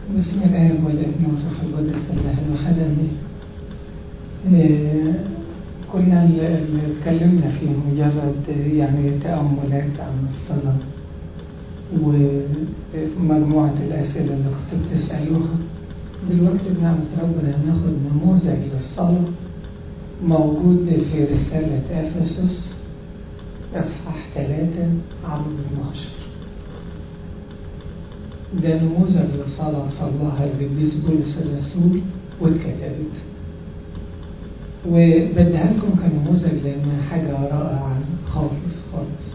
بسم الله والابن والروح القدس الله الواحد امين آه، كنا اللي اللي اتكلمنا فيه مجرد يعني تأملات عن الصلاة ومجموعة الأسئلة اللي كنت بتسألوها دلوقتي بنعمة ربنا هناخد نموذج للصلاة موجود في رسالة أفسس إصحاح 3 عدد 12 ده نموذج لصلاة صلاها القديس بولس الرسول واتكتبت وبديها لكم كنموذج لأنها حاجة رائعة خالص خالص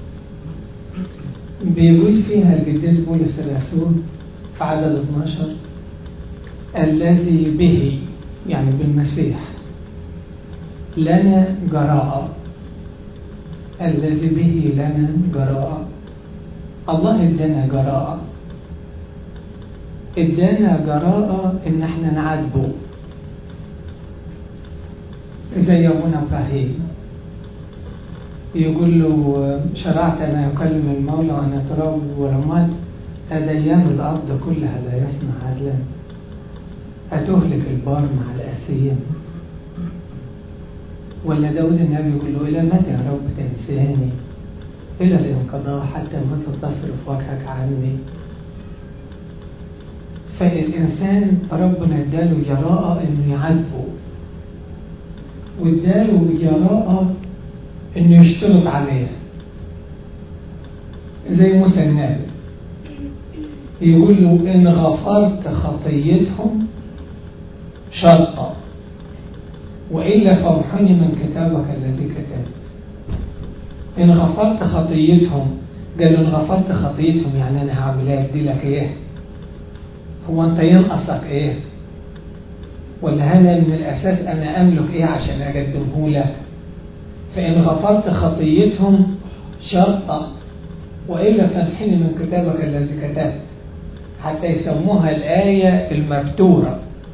بيقول فيها القديس بولس الرسول في عدد 12 الذي به يعني بالمسيح لنا جراءة الذي به لنا جراءة الله ادانا جراءة ادانا جراءة ان احنا نعاتبه زي ابونا ابراهيم يقول له شرعت انا يكلم المولى وانا تراب ورماد أديان الأرض كلها لا يصنع عدلا أتهلك البار مع الأسيم ولا داود النبي يقول له إلى متى يا رب تنساني إلى الانقضاء حتى متى تصرف وجهك عني فالإنسان ربنا اداله جراءة إنه يعاتبه واداله جراءة إنه يشترط عليها زي موسى النبي يقول له إن غفرت خطيتهم شرطا وإلا فامحني من كتابك الذي كتبت إن غفرت خطيتهم قال إن غفرت خطيتهم يعني أنا هعمل إيه أدي لك إيه هو أنت ينقصك إيه ولا أنا من الأساس أنا أملك إيه عشان أقدمه لك فإن غفرت خطيتهم شرطا وإلا فامحني من كتابك الذي كتبت حتى يسموها الآية المفتورة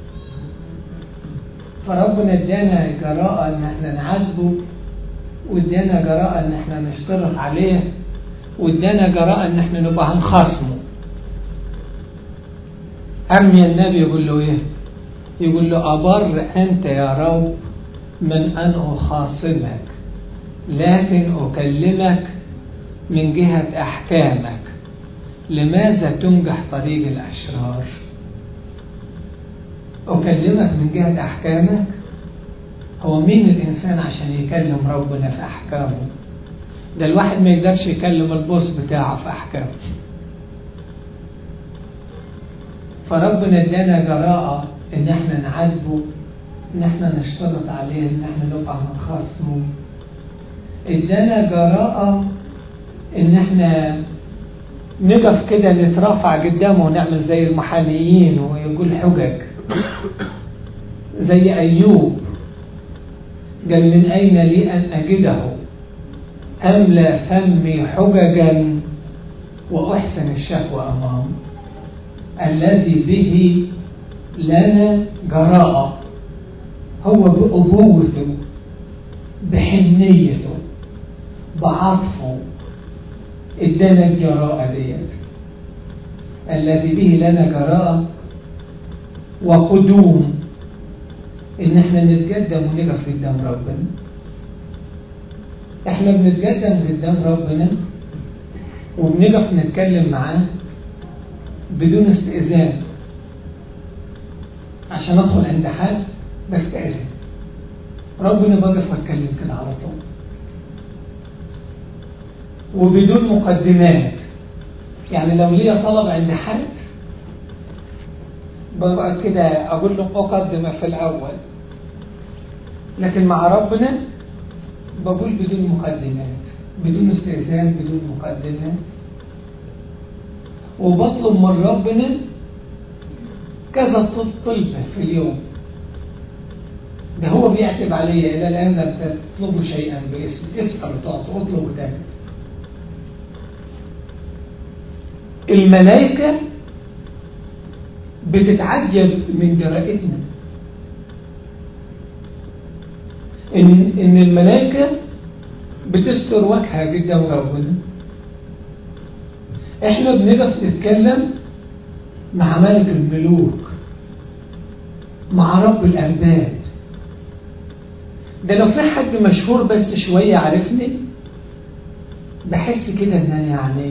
فربنا ادانا جراءة ان احنا نعاتبه وادانا جراءة ان احنا نشترط عليه وادانا جراءة ان احنا نبقى هنخاصمه أرمي النبي يقول له ايه يقول له أبر أنت يا رب من أن أخاصمك لكن أكلمك من جهة أحكامك لماذا تنجح طريق الأشرار أكلمك من جهة أحكامك هو مين الإنسان عشان يكلم ربنا في أحكامه ده الواحد ما يقدرش يكلم البوس بتاعه في أحكامه فربنا ادانا جراءة ان احنا نعاتبه ان احنا نشترط عليه ان احنا نبقى هنخاصمه ادانا جراءة ان احنا نقف كده نترافع قدامه ونعمل زي المحاميين ويقول حجج زي أيوب قال من أين لي أن أجده أملى فمي حججا وأحسن الشكوى أمامه الذي به لنا جراءة هو بأبوته بحنيته بعطفه ادانا الجراءة ديت الذي به لنا جراءة وقدوم ان احنا نتقدم ونقف قدام ربنا احنا بنتقدم قدام ربنا وبنقف نتكلم معاه بدون استئذان عشان ادخل عند حد بستأذن ربنا بقف واتكلم كده على طول وبدون مقدمات يعني لو ليا طلب عند حد ببقى كده أقول له مقدمة في الأول لكن مع ربنا بقول بدون مقدمات بدون استئذان بدون مقدمات وبطلب من ربنا كذا طلبة في اليوم ده هو بيعتب عليا إلى الآن لم تطلبوا شيئا باسم اسأل وتعطوا اطلبوا تاني الملائكة بتتعجب من جرائتنا إن, إن الملائكة بتستر وجهها قدام ربنا احنا بنقف نتكلم مع ملك الملوك مع رب الأرباب ده لو في حد مشهور بس شوية عارفني بحس كده ان انا يعني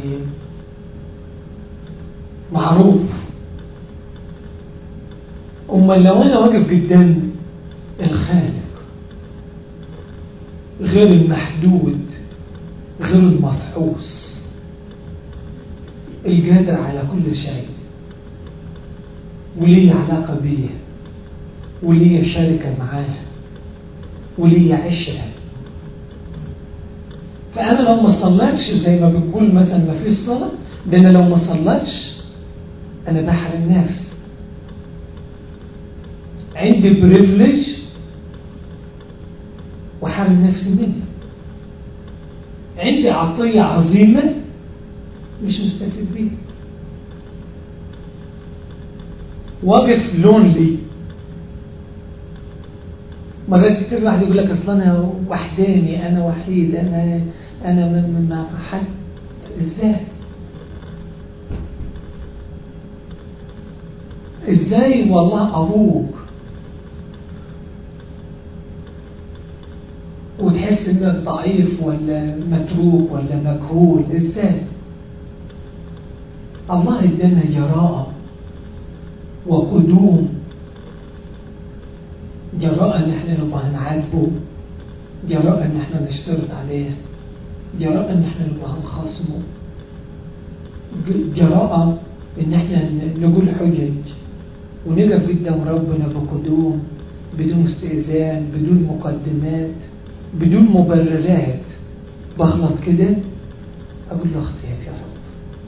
معروف امال لو انا واقف قدام الخالق غير المحدود غير المفحوص القادر على كل شيء وليه علاقة بيه وليه شركة معاه وليه عشرة فأنا لو ما صليتش زي ما بنقول مثلا ما فيش صلاة ده أنا لو ما صليتش أنا بحرم نفسي عندي بريفليج وحرم نفسي منها عندي عطية عظيمة مش مستفيد بيها واقف لونلي مرات كتير واحد يقول لك اصل انا وحداني انا وحيد انا انا من مع حد ازاي ازاي والله ابوك وتحس انك ضعيف ولا متروك ولا مجهول ازاي الله ادانا جراءة وقدوم جراء ان احنا نبقى هنعاتبه جراء ان احنا نشترط عليه جراء ان احنا نبقى هنخاصمه جراءة ان احنا نقول حجج ونقف قدام ربنا بقدوم بدون استئذان بدون مقدمات بدون مبررات بغلط كده اقول له اختيار يا رب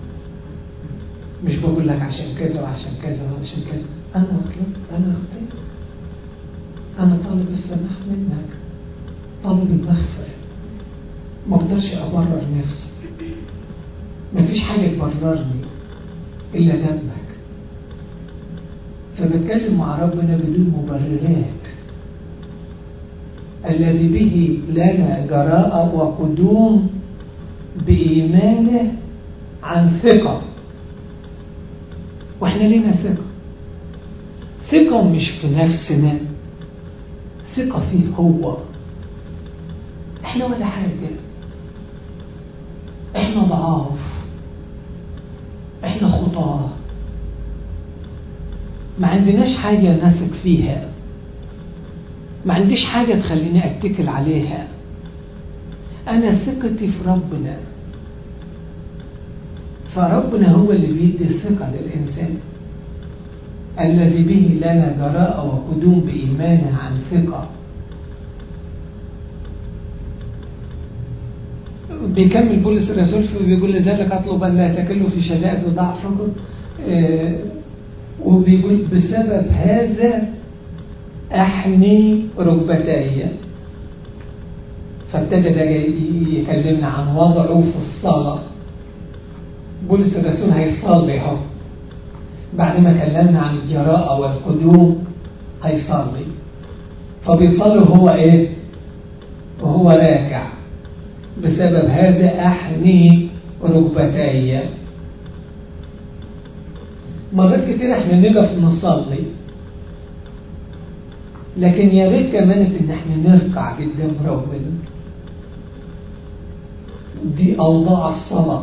مش بقول لك عشان كذا وعشان كذا وعشان كذا انا غلطت انا اختيار أنا طالب السماح منك طالب المغفرة ما اقدرش أبرر نفسي مفيش حاجة تبررني إلا دمك فبتكلم مع ربنا بدون مبررات الذي به لنا جراءة وقدوم بإيمانه عن ثقة واحنا لنا ثقة ثقة مش في نفسنا ثقة فيه هو احنا ولا حاجة احنا ضعاف احنا خطاة ما عندناش حاجة نثق فيها ما عنديش حاجة تخليني اتكل عليها انا ثقتي في ربنا فربنا هو اللي بيدي الثقة للإنسان الذي به لنا جراءة وقدوم بإيمانه عن ثقة بيكمل بولس الرسول بيقول لذلك أطلب أن لا تكلوا في شدائد ضعفكم آه وبيقول بسبب هذا أحني ركبتي فابتدى ده يكلمنا عن وضعه في الصلاة بولس الرسول هيصلي اهو بعد ما كلمنا عن الجراءة والقدوم هيصلي فبيصلي وهو ايه وهو راكع بسبب هذا احني ركبتي مرات كتير احنا نقف نصلي لكن يا ريت كمان ان احنا نركع قدام ربنا دي اوضاع الصلاه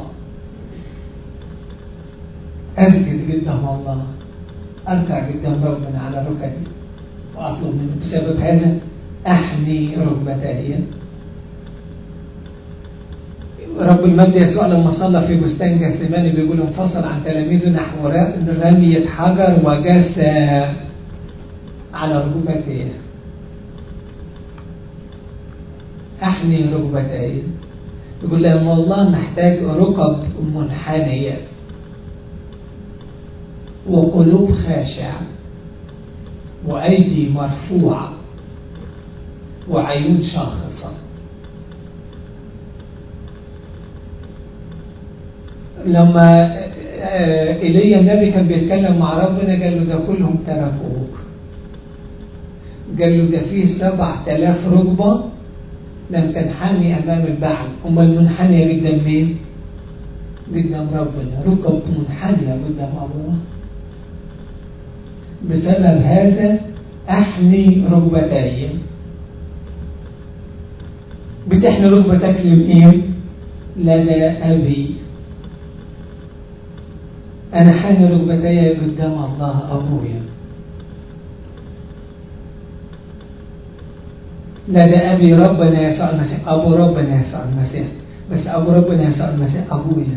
أسجد قدام الله أركع قدام ربنا على ركبي وأطلب منه بسبب هذا أحني ركبتي رب المجد يسوع لما صلى في بستان جثماني بيقول انفصل عن تلاميذه نحو رمية حجر وجثى على ركبتيه أحني ركبتي يقول لهم والله محتاج ركب منحنيه وقلوب خاشعة وأيدي مرفوعة وعيون شاخصة لما إيليا النبي كان بيتكلم مع ربنا قال له ده كلهم تركوك قال له ده فيه سبع تلاف ركبة لم تنحني أمام البحر هم المنحنية قدام مين؟ قدام ربنا ركب منحنية قدام الله بسبب هذا أحني ركبتي بتحني ركبتك لمين لدى أبي أنا حاني ركبتي قدام الله أبويا لدى أبي ربنا يسوع المسيح أبو ربنا يسوع المسيح بس أبو ربنا يسوع المسيح أبويا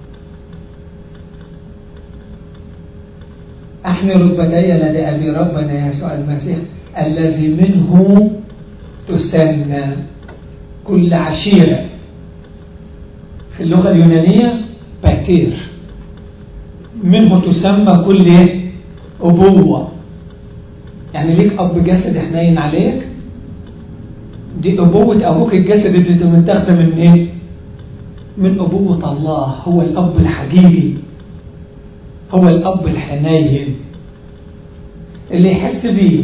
أحمي ركبتي لدى أبي ربنا يسوع المسيح الذي منه تسمى كل عشيرة في اللغة اليونانية باكير منه تسمى كل أبوة يعني ليك أب جسد حنين عليك دي أبوة أبوك الجسد اللي متاخدة من إيه؟ من أبوة الله هو الأب الحقيقي هو الأب الحنين اللي يحس بيك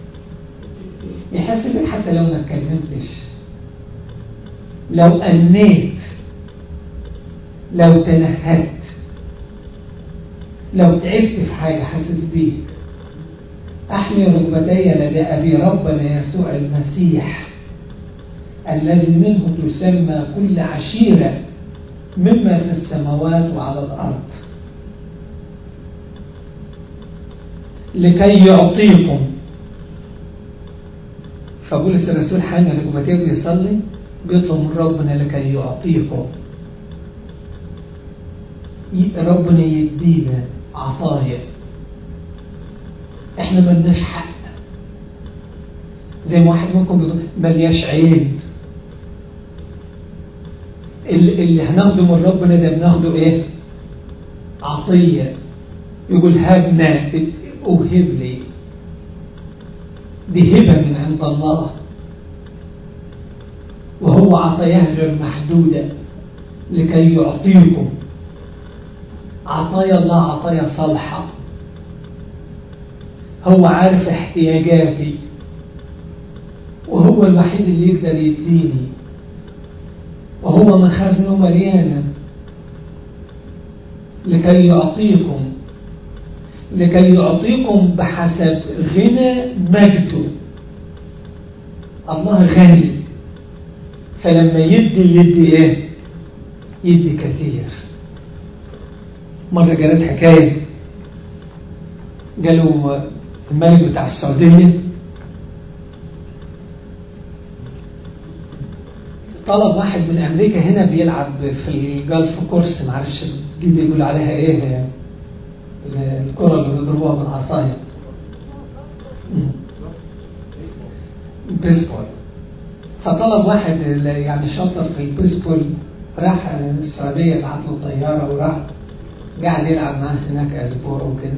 يحس بيك حتى لو ما اتكلمتش لو أنيت لو تنهدت لو تعبت في حاجة حاسس بيك أحمي ركبتي لدى أبي ربنا يسوع المسيح الذي منه تسمى كل عشيرة مما في السماوات وعلى الأرض لكي يعطيكم فبولس الرسول حان ركبتيه بيصلي بيطلب من ربنا لكي يعطيكم ربنا يدينا عطايا احنا ملناش حق زي ما واحد منكم بيقول ملياش عين اللي, اللي هناخده من ربنا ده بناخده ايه عطية يقول هبنا اوهب لي دي هبة من عند الله وهو عطاياه غير محدودة لكي يعطيكم عطايا الله عطايا صالحة هو عارف احتياجاتي وهو الوحيد اللي يقدر يديني وهو مخازنه مليانة لكي يعطيكم لكي يعطيكم بحسب غنى مجده الله غني فلما يدي يدي ايه يدي كثير مرة جرت حكاية قالوا الملك بتاع السعودية طلب واحد من أمريكا هنا بيلعب في الجلف كورس معرفش دي بيقول عليها إيه الكرة اللي بيضربوها بالعصاية بيسبول فطلب واحد يعني شاطر في البيسبول راح السعودية بعت له طيارة وراح قاعد يلعب معاه هناك أسبوع وكده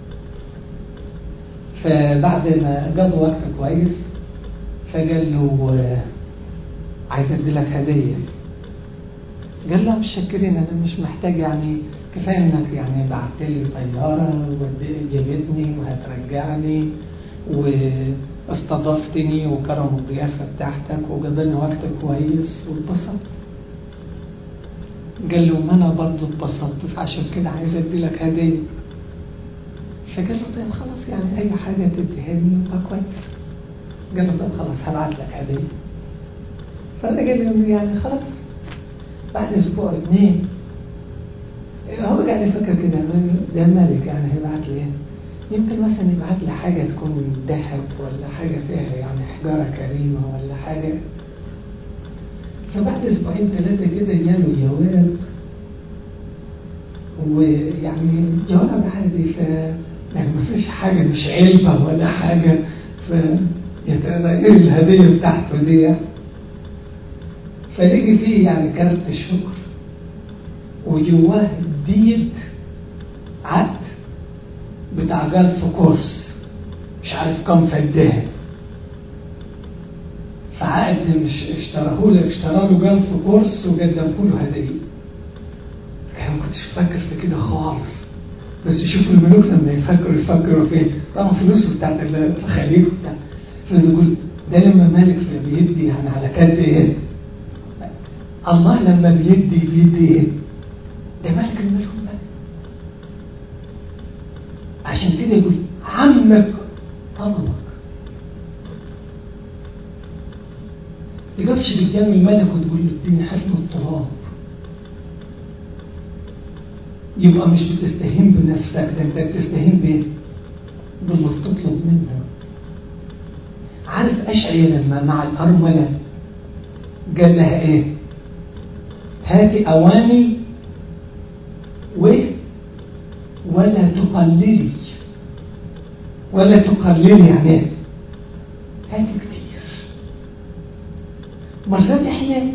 فبعد ما قضى وقت كويس فقال له عايز ادي لك هدية قال له مش شاكرين انا مش محتاج يعني كفاية انك يعني بعت لي طيارة وجابتني وهترجعني واستضفتني وكرم الضيافة بتاعتك وقضينا وقت كويس واتبسطت قال له ما انا برضه اتبسطت فعشان كده عايز ادي لك هدية فقال له طيب خلاص يعني اي حاجة تديها لي يبقى كويس قال له طيب خلاص هبعت لك هدية فالراجل له يعني خلاص بعد اسبوع اثنين هو قاعد يفكر كده ده مالك يعني هيبعت لي ايه يمكن مثلا يبعت لي حاجة تكون ذهب ولا حاجة فيها يعني حجارة كريمة ولا حاجة فبعد اسبوعين ثلاثة كده جاله جواب ويعني جواب عادي ف يعني ما فيش حاجة مش علبة ولا حاجة ف يا ترى ايه الهدية بتاعته دي فلقي فيه يعني كارت الشكر وجواه ديد عقد بتاع جلف كورس مش عارف كم فداه فعقد مش اشتراه له اشترى له جلف كورس وقدمه له هديه انا ما كنتش فاكر في كده خالص بس شوفوا الملوك لما يفكروا يفكروا فين طبعا فلوسه بتاعت الخليج بتاع فبيقول ده لما مالك بيدي يعني على كد ايه الله لما بيدي بيدي ايه ده ملك الملك بقى عشان كده يقول عمك طلبك تقفش قدام الملك وتقول له اديني حجم التراب يبقى مش بتستهين بنفسك ده انت بتستهين بايه؟ باللي بتطلب منه عارف اشعيا لما مع الارمله قال لها ايه؟ هاتي اواني و ولا تقللي ولا تقللي يعني ايه؟ هاتي كتير مرات احنا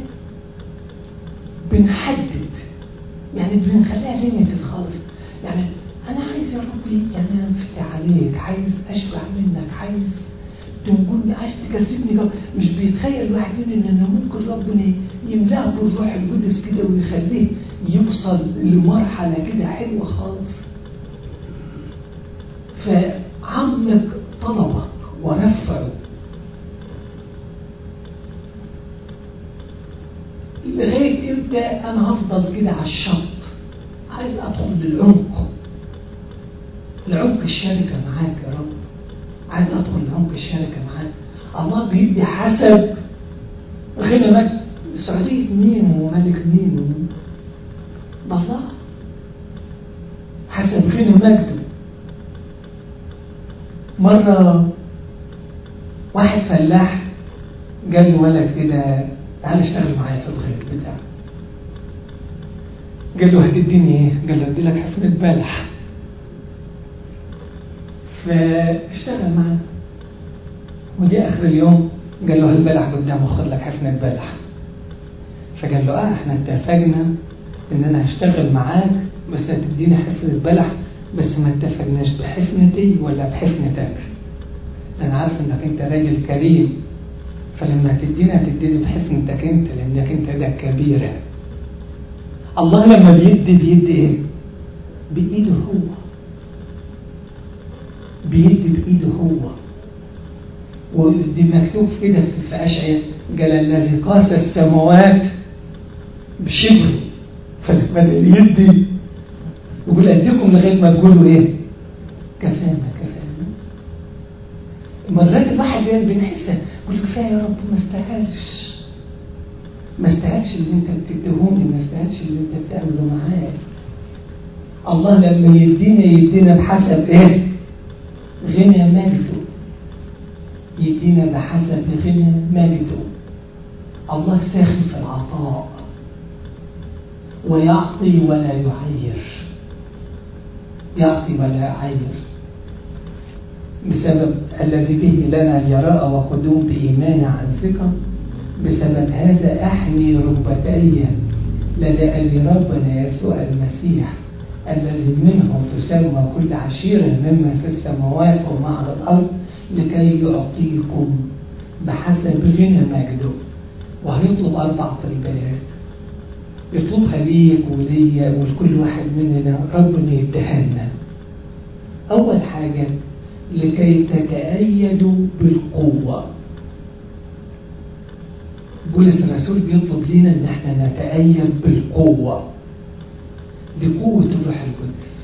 بنحدد يعني بنخليها ليميتد خالص يعني انا عايز يا ربي انا انفتح عليك عايز اشبع منك عايز تنقلني عايز تكسبني جو. مش بيتخيل الواحد مننا ان ممكن ربنا يملاه بالروح القدس كده ويخليه يوصل لمرحله كده حلوه خالص فعمك طلبك ورفعه لغايه امتى انا هفضل كده على الشط عايز ادخل للعمق لعمق الشركه معاك يا رب عايز ادخل لعمق الشركه معاك الله بيدي حسب غنى مجد سعودية مين وملك مين ده الله حسب غنى مجده مرة واحد فلاح قال له ولد كده تعال اشتغل معايا في الغيط بتاعه قال له هتديني ايه؟ قال له ادي لك حفنة بلح فاشتغل معاه ودي اخر اليوم قال له البلح قدامه خد لك حفنة بلح فقال له اه احنا اتفقنا ان انا هشتغل معاك بس هتديني حفنة بلح بس ما اتفقناش بحفنتي ولا بحفنتك انا عارف انك انت راجل كريم فلما تدينا تديني بحفنتك انت لانك انت ده كبيرة الله لما بيدي بيدي ايه بايده هو بيدي بايده هو ودي مكتوب كده في اشعياء قال الذي قاس السماوات بشبر فلما يدي يقول اديكم لغايه ما تقولوا ايه كفانا كفانا مرات الواحد يعني بنحس يقول كفايه يا رب ما استاهلش ما استاهلش اللي انت بتديهوني ما استاهلش اللي انت بتعمله معايا الله لما يدينا يدينا بحسب ايه غنى مجده يدينا بحسب غنى مجده الله ساخي في العطاء ويعطي ولا يعير يعطي ولا يعير بسبب الذي به لنا اليراء وقدوم بإيمان عن ثقة بسبب هذا أحني ركبتي لدى أبي ربنا يسوع المسيح الذي منه تسمى كل عشيرة مما في السماوات وما على الأرض لكي يعطيكم بحسب غنى مجده وهيطلب أربع طلبات يطلبها ليك وليا ولكل واحد مننا ربنا يدهنا أول حاجة لكي تتأيدوا بالقوة بولس الرسول بيطلب لنا ان احنا نتأيد بالقوة دي قوة الروح القدس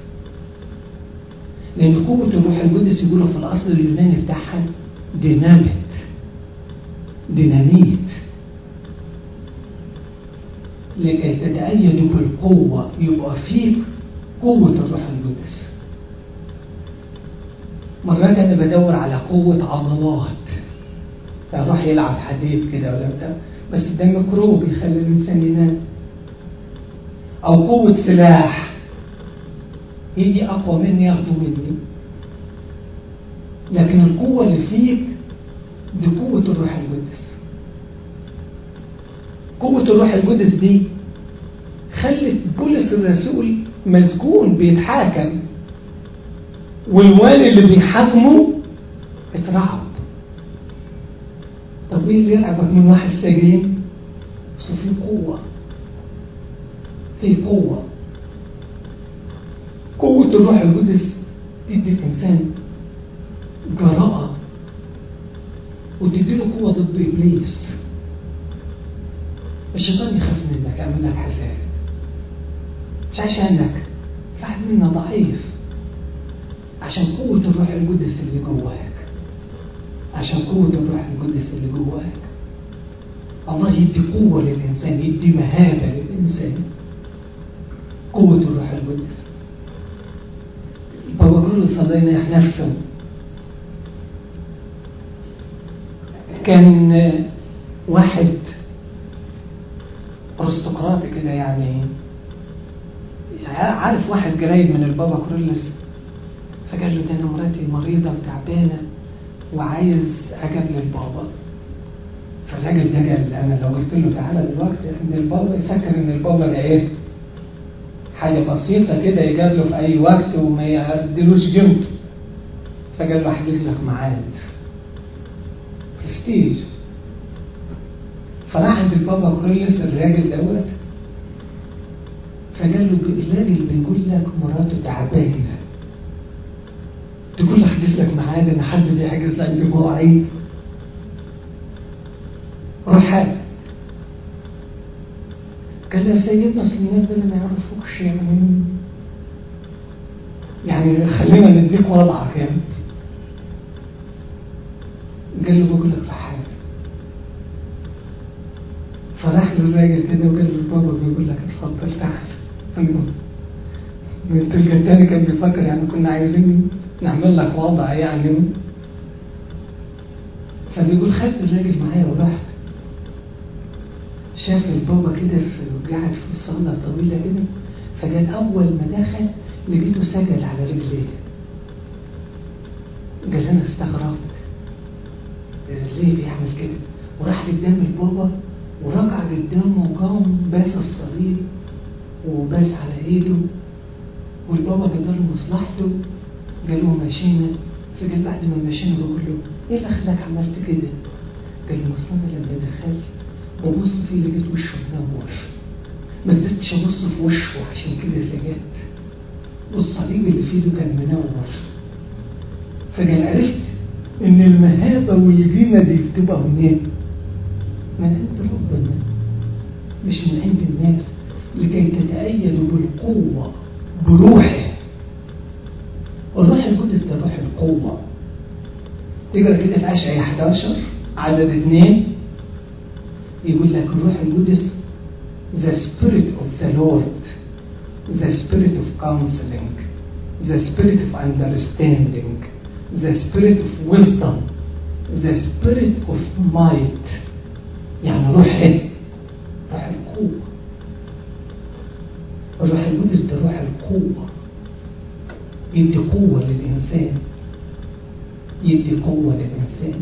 لأن قوة الروح القدس يقولوا في الأصل اليوناني بتاعها ديناميت ديناميت لكي تتأيدوا بالقوة يبقى فيك قوة الروح القدس مرات أنا بدور على قوة عضلات يروح يلعب حديد كده ولا بتاع بس ده ميكروب يخلي الإنسان ينام أو قوة سلاح يجي أقوى مني ياخده مني لكن القوة اللي فيك دي قوة الروح القدس قوة الروح القدس دي خلت بولس الرسول مسجون بيتحاكم والوالي اللي بيحاكمه اترعب طب ايه اللي يرعبك من واحد سجين بس في قوة في قوة قوة الروح القدس تدي الإنسان جراءة وتديله قوة ضد إبليس الشيطان يخاف منك يعمل لك حساب مش عشانك واحد منا ضعيف عشان قوة الروح القدس اللي جواك عشان قوة الروح القدس اللي جواك الله يدي قوة للإنسان يدي مهابة للإنسان قوة الروح القدس بابا كله صلينا نفسه كان واحد ارستقراطي كده يعني عارف واحد قريب من البابا كرولس فقال له ده انا مراتي مريضة وتعبانة وعايز اجاب للبابا فالراجل ده قال انا لو قلت له تعالى دلوقتي عند البابا يفكر ان البابا ده ايه حاجة بسيطة كده يجاب له في اي وقت وما يعدلوش جنبه فقال له احجز لك ميعاد برستيج فراح عند البابا كرولس الراجل دوت فقال له الراجل بيقول لك مراته تعبانه تقول له احجز لك ميعاد انا حد بيحجز عندي مواعيد روح هات قال له يا سيدنا اصل الناس دول ما يعرفوكش يعني يعني خلينا نديك وضعك يعني قال له بقول لك روح هات فراح له الراجل كده وقال له بابا بيقول لك اتفضل تعال قلت له التاني كان بيفكر يعني كنا عايزين نعمل لك وضع يعني فبيقول خدت الراجل معايا ورحت شاف البابا كده في قاعد في الصالة طويلة كده فقال أول ما دخل لقيته سجد على رجليه قال أنا استغربت ليه بيعمل كده وراح قدام البابا وركع قدامه وقام باس الصليب وباس على ايده والبابا قدر له مصلحته قال له مشينا فقال بعد ما مشينا بقول له ايه اللي خلاك عملت كده؟ قال له اصل انا لما دخلت ببص فيه لقيت وشه منور ما قدرتش ابص في وشه عشان كده سجدت والصليب اللي في ايده كان منور فقال عرفت ان المهابه والقيمه دي بتبقى منين؟ من عند ربنا مش من عند الناس لكي تتأيدوا بالقوة بروحه والروح القدس ده روح القوة تقرا كده في أشعياء 11 عدد اثنين يقول لك الروح القدس the spirit of the Lord the spirit of counseling the spirit of understanding the spirit of wisdom the spirit of might يعني روح ايه روح القوة الروح القدس ده روح القوة يدي قوة للإنسان يدي قوة للإنسان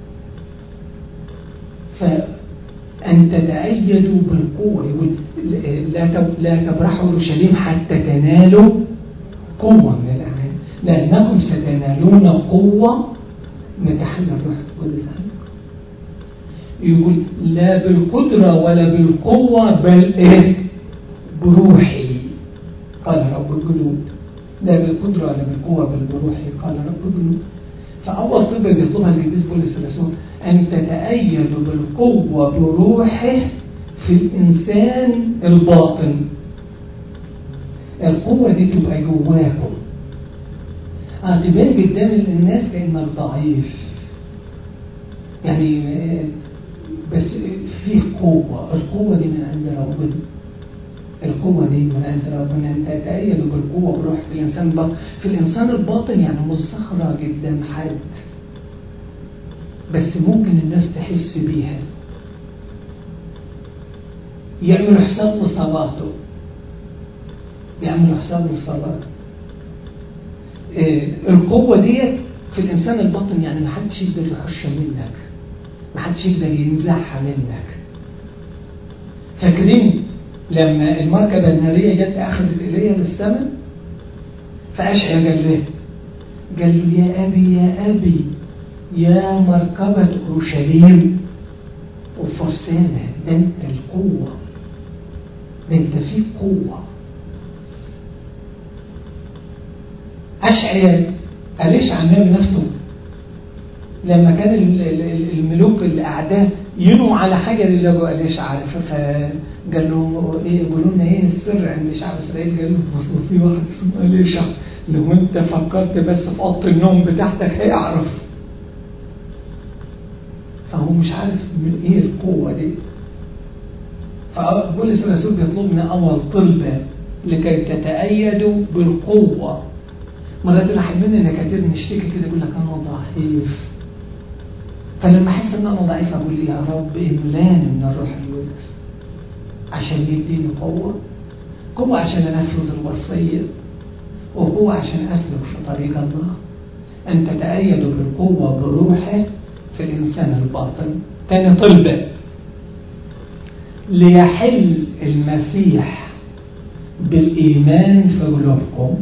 فأن تتأيدوا بالقوة يقول لا لا تبرحوا اورشليم حتى تنالوا قوة من الأعمال لأنكم ستنالون قوة متحل الروح القدس عنكم يقول لا بالقدرة ولا بالقوة بل إيه بروحي قال رب الجنود لا بالقدرة ولا بالقوة بل بروحي قال رب الجنود فأول طب بيطلبها القديس بولس الرسول أن تتأيد بالقوة بروحه في الإنسان الباطن القوة دي تبقى جواكم تبان قدام الناس كأنك ضعيف يعني بس في قوة القوة دي من عند ربنا القوة دي من عند ربنا انت تأيد بالقوة بروح في الإنسان الباطن في الإنسان الباطن يعني مصخرة قدام حد بس ممكن الناس تحس بيها يعمل حساب لصلاته يعمل حساب لصلاته إيه القوة ديت في الإنسان الباطن يعني ما حدش يقدر يخش منك ما حدش يقدر ينزعها منك فاكرين لما المركبة النارية جت أخذت إيليا للسماء فأشعيا قال له قال له يا أبي يا أبي يا مركبة أورشليم وفرسانة ده أنت القوة ده أنت فيك قوة أشعيا قاليش عن النبي نفسه لما كان الملوك الأعداء ينوا على حاجة اللي هو قاليش عارفة فقال له إيه يقولوا لنا إيه السر عند شعب إسرائيل قال له في واحد اسمه أليشع لو انت فكرت بس في اوضه النوم بتاعتك هيعرف فهو مش عارف من ايه القوة دي فبولس الرسول بيطلبنا اول طلبة لكي تتأيدوا بالقوة مرات الواحد مننا كتير نشتكي كده يقول لك انا ضعيف فلما احس ان انا ضعيف اقول لي يا رب املاني من الروح القدس عشان يديني قوة قوة عشان انفذ الوصية وقوة عشان اسلك في طريق الله ان تتأيدوا بالقوة بروحه في الانسان الباطن تاني طلبة ليحل المسيح بالايمان في قلوبكم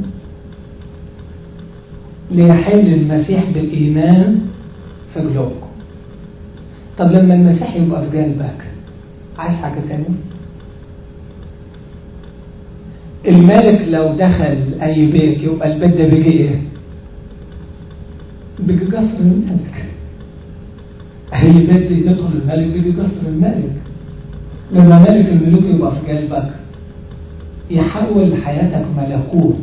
ليحل المسيح بالايمان في قلوبكم طب لما المسيح يبقى في قلبك عايز حاجة تانية الملك لو دخل أي بيت يبقى البيت ده بيجي إيه؟ بيجي قصر الملك أي بيت يدخل الملك بيجي قصر الملك لما ملك الملوك يبقى في قلبك يحول حياتك ملكوت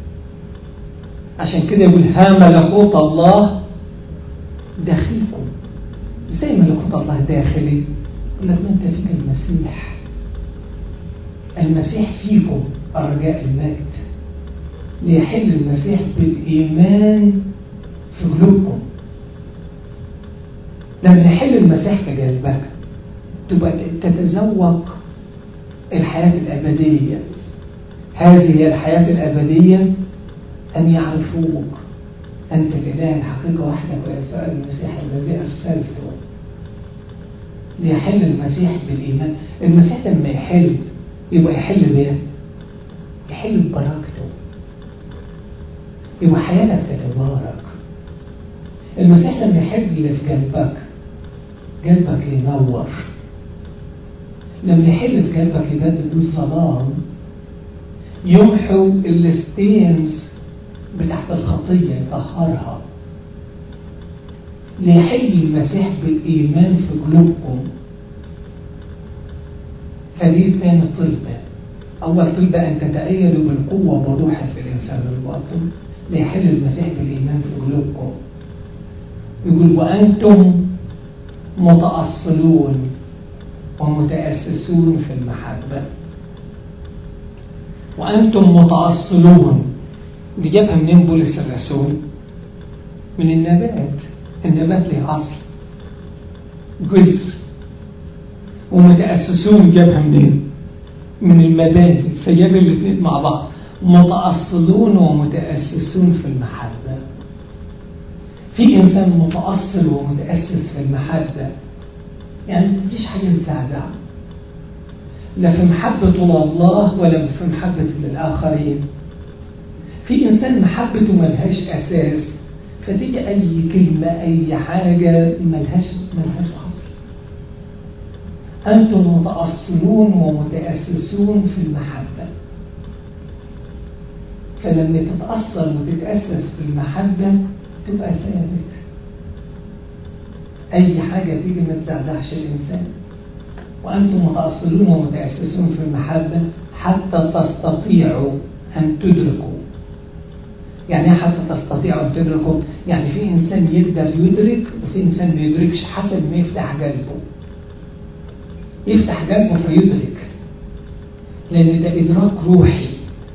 عشان كده يقول ها ملكوت الله داخلكم زي ملكوت الله داخلي يقول لك ما انت فيك المسيح المسيح فيكم الرجاء المجد ليحل المسيح بالإيمان في قلوبكم لما يحل المسيح في قلبك تبقى تتذوق الحياة الأبدية هذه هي الحياة الأبدية أن يعرفوك أنت الإله الحقيقة وحدك ويسوع المسيح الذي أرسلته ليحل المسيح بالإيمان المسيح لما يحل يبقى يحل بيه يحل ببركته يبقى حياتك تتبارك المسيح لما يحل اللي في قلبك قلبك ينور لما يحل في قلبك يبدل الظلام يمحو الستينز بتاعت الخطية يطهرها ليحل المسيح بالإيمان في قلوبكم فدي تاني طلبة أول طلبة أن تتأيدوا بالقوة وضوحا في الإنسان الباطن ليحل المسيح بالإيمان في قلوبكم يقول وأنتم متأصلون ومتأسسون في المحبة وأنتم متأصلون دي جابها منين بولس الرسول من النبات النبات له أصل جزء ومتأسسون جابها منين من المبادئ فجاب الاثنين مع بعض متأصلون ومتأسسون في المحبة في إنسان متأصل ومتأسس في المحبة يعني مفيش حاجة تزعزع لا في محبة الله ولا في محبة للآخرين في إنسان محبته ملهاش أساس فتيجي أي كلمة أي حاجة ملهاش ملهاش أصل أنتم متأصلون ومتأسسون في المحبة فلما تتأصل وتتأسس في المحبة تبقى ثابت أي حاجة تيجي ما تزعزعش الإنسان وأنتم متأصلون ومتأسسون في المحبة حتى تستطيعوا أن تدركوا يعني ايه حتى تستطيعوا أن تدركوا يعني في إنسان يقدر يدرك وفي إنسان ما يدركش حسب ما يفتح قلبه يفتح قلبه فيدرك لأن ده إدراك روحي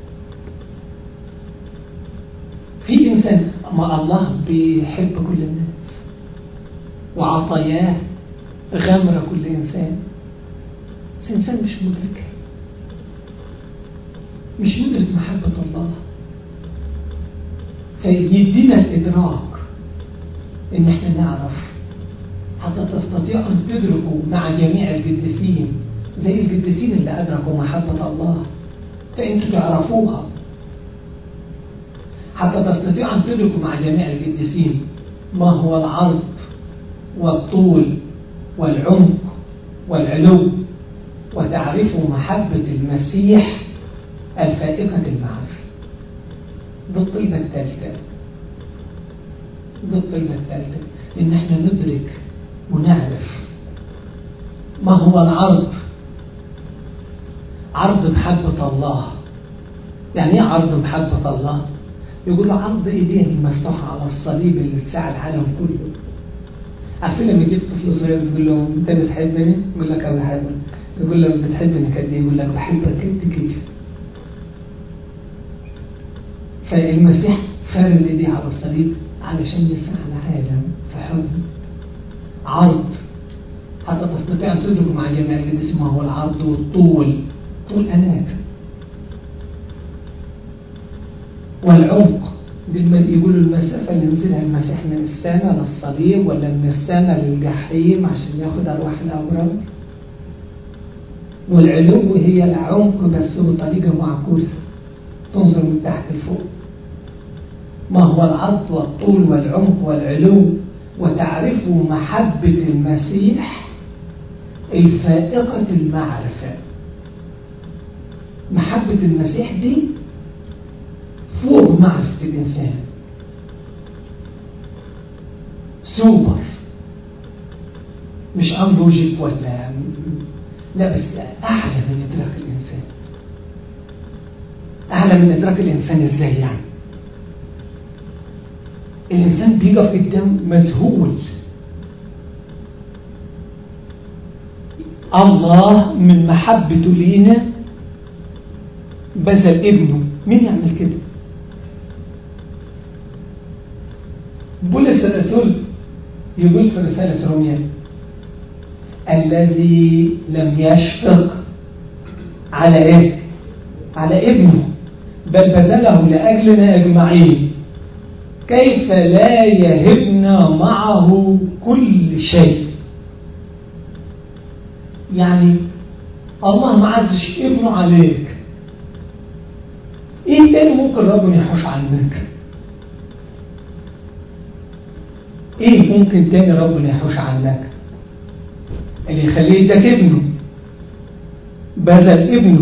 في إنسان ما الله بيحب كل الناس وعطاياه غمر كل إنسان بس إنسان مش مدرك مش مدرك محبة الله فيدينا الإدراك إن إحنا نعرف حتى تستطيعوا أن تدركوا مع جميع القديسين زي القديسين اللي أدركوا محبة الله فأنتوا تعرفوها حتى تستطيعوا أن تدركوا مع جميع القديسين ما هو العرض والطول والعمق والعلو وتعرفوا محبة المسيح الفائقة المعرفة دي الطيبة الثالثة دي الطيبة الثالثة إن احنا ندرك ونعرف ما هو العرض عرض محبة الله يعني ايه عرض محبة الله يقول له عرض ايديه المفتوحة على الصليب اللي اتساع العالم كله عارفين لما يجيب طفل صغير تقول له انت بتحبني يقول لك انا بحبك يقول له بتحبني قد ايه يقول لك بحبك قد كده فالمسيح فارد ايديه على الصليب علشان يسمع العالم في حب عرض حتى تستطيع ان تدرك مع جميع اللي اسمه هو العرض والطول طول اناك والعمق يقولوا المسافة اللي نزلها المسيح من السماء للصليب ولا من السماء للجحيم عشان ياخد أرواح الأبرار والعلو هي العمق بس بطريقة معكوسة تنظر من تحت لفوق ما هو العرض والطول والعمق والعلو وتعرفوا محبة المسيح الفائقة المعرفة محبة المسيح دي فوق معرفة الإنسان سوبر مش أن لوجيك ولا لا بس أعلى من إدراك الإنسان أعلى من إدراك الإنسان إزاي يعني الإنسان بيقف قدام مذهول الله من محبته لينا بذل ابنه مين يعمل كده بولس الرسول يقول في رسالة روميا الذي لم يشفق على ايه على ابنه بل بذله لأجلنا أجمعين كيف لا يهبنا معه كل شيء يعني الله ما عزش ابنه عليك ايه تاني ممكن ربنا يحوش عنك ايه ممكن تاني ربنا يحوش عنك اللي يخليه ده ابنه بذل ابنه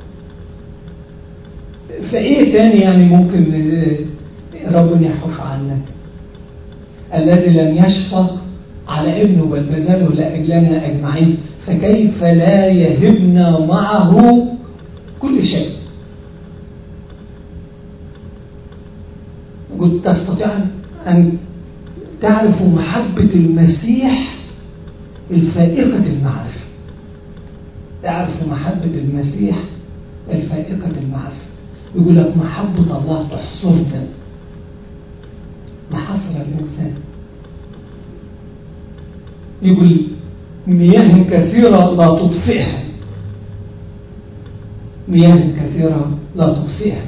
فايه تاني يعني ممكن ربنا يحوش عنك الذي لم يشفق على ابنه بل بذله لأجلنا أجمعين فكيف لا يهبنا معه كل شيء قلت تستطيع أن تعرف محبة المسيح الفائقة المعرفة تعرف محبة المسيح الفائقة المعرفة يقول لك محبة الله تحصرنا ما حصل الإنسان يقول مياه كثيرة لا تطفئها مياه كثيرة لا تطفئها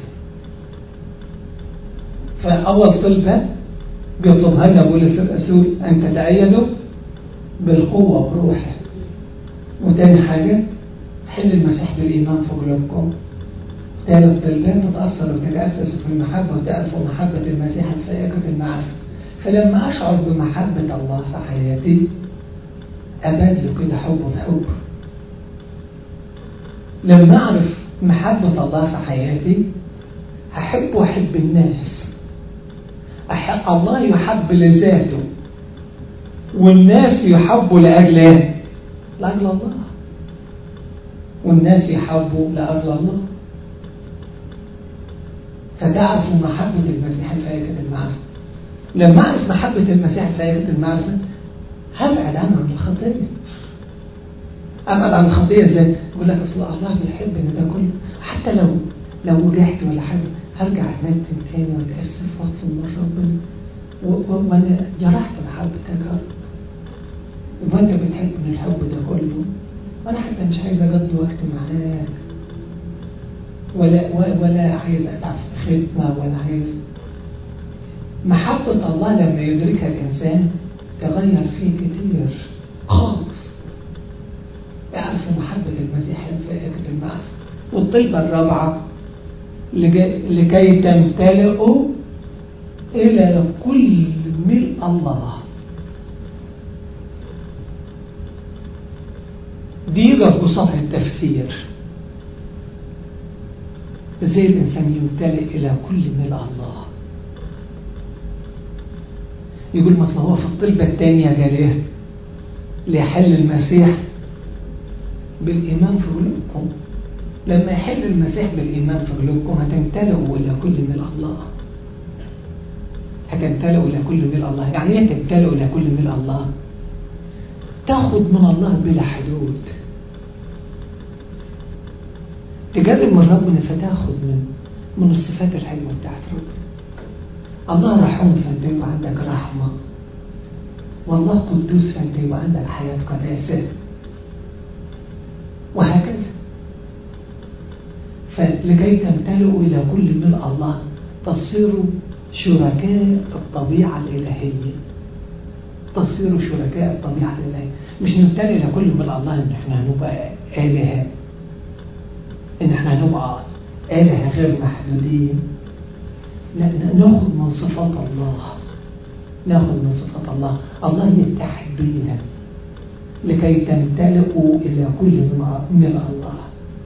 فأول طلبة بيطلبها لنا بولس الرسول أن تتأيدوا بالقوة بروحه وتاني حاجة حل المسيح بالإيمان في قلوبكم ثالث طلبات تتأثر وتتأسس في المحبة وتعرفوا محبة المسيح الفائقة المعرفة فلما أشعر بمحبة الله في حياتي أبادله كده حب بحب لما أعرف محبة الله في حياتي أحب وأحب الناس أحب الله يحب لذاته والناس يحبوا لأجل إيه؟ لأجل الله والناس يحبوا لأجل الله فتعرف محبة المسيح الفائقة المعرفة لما أعرف محبة المسيح الفائقة المعرفة هبعد عنه عن الخطية أبعد عن الخطية ازاي؟ يقول لك أصل الله بيحبني ده كله حتى لو لو وجعت ولا حاجة هرجع أندم تاني وأتأسف وأطلب من ربنا وأنا جرحت محبتك يا رب وأنت بتحبني الحب ده كله وأنا حتى مش عايز أقضي وقت معاك ولا ولا عايز أتعب في خدمة ولا عايز محبة الله لما يدركها الإنسان تغير فيه كتير خالص يعرفوا محبة المسيح الفائقة المعرفة والطلبة الرابعة لكي تمتلئوا إلى كل ملء الله دي قصة التفسير ازاي الإنسان يمتلئ إلى كل ملء الله يقول مثلا هو في الطلبة الثانية قال ايه ليحل المسيح بالإيمان في قلوبكم لما يحل المسيح بالإيمان في قلوبكم هتمتلئوا إلى كل من الله تمتلئ إلى كل ملء الله يعني ايه تمتلئ إلى كل ملء الله تاخد من الله بلا حدود تجرب من ربنا فتاخد من من الصفات الحلوة بتاعت ربنا الله رحوم فانت يبقى عندك رحمة والله قدوس فانت يبقى عندك حياة قداسة وهكذا فلكي تمتلئوا إلى كل ملء الله تصيروا شركاء الطبيعة الإلهية تصيروا شركاء الطبيعة الإلهية مش نمتلئ إلى كل ملء الله إن إحنا هنبقى آلهة إن إحنا هنبقى آلهة غير محدودين لا ناخد من صفات الله ناخد من صفات الله الله يتحد بينا لكي تمتلئوا إلى كل ملء الله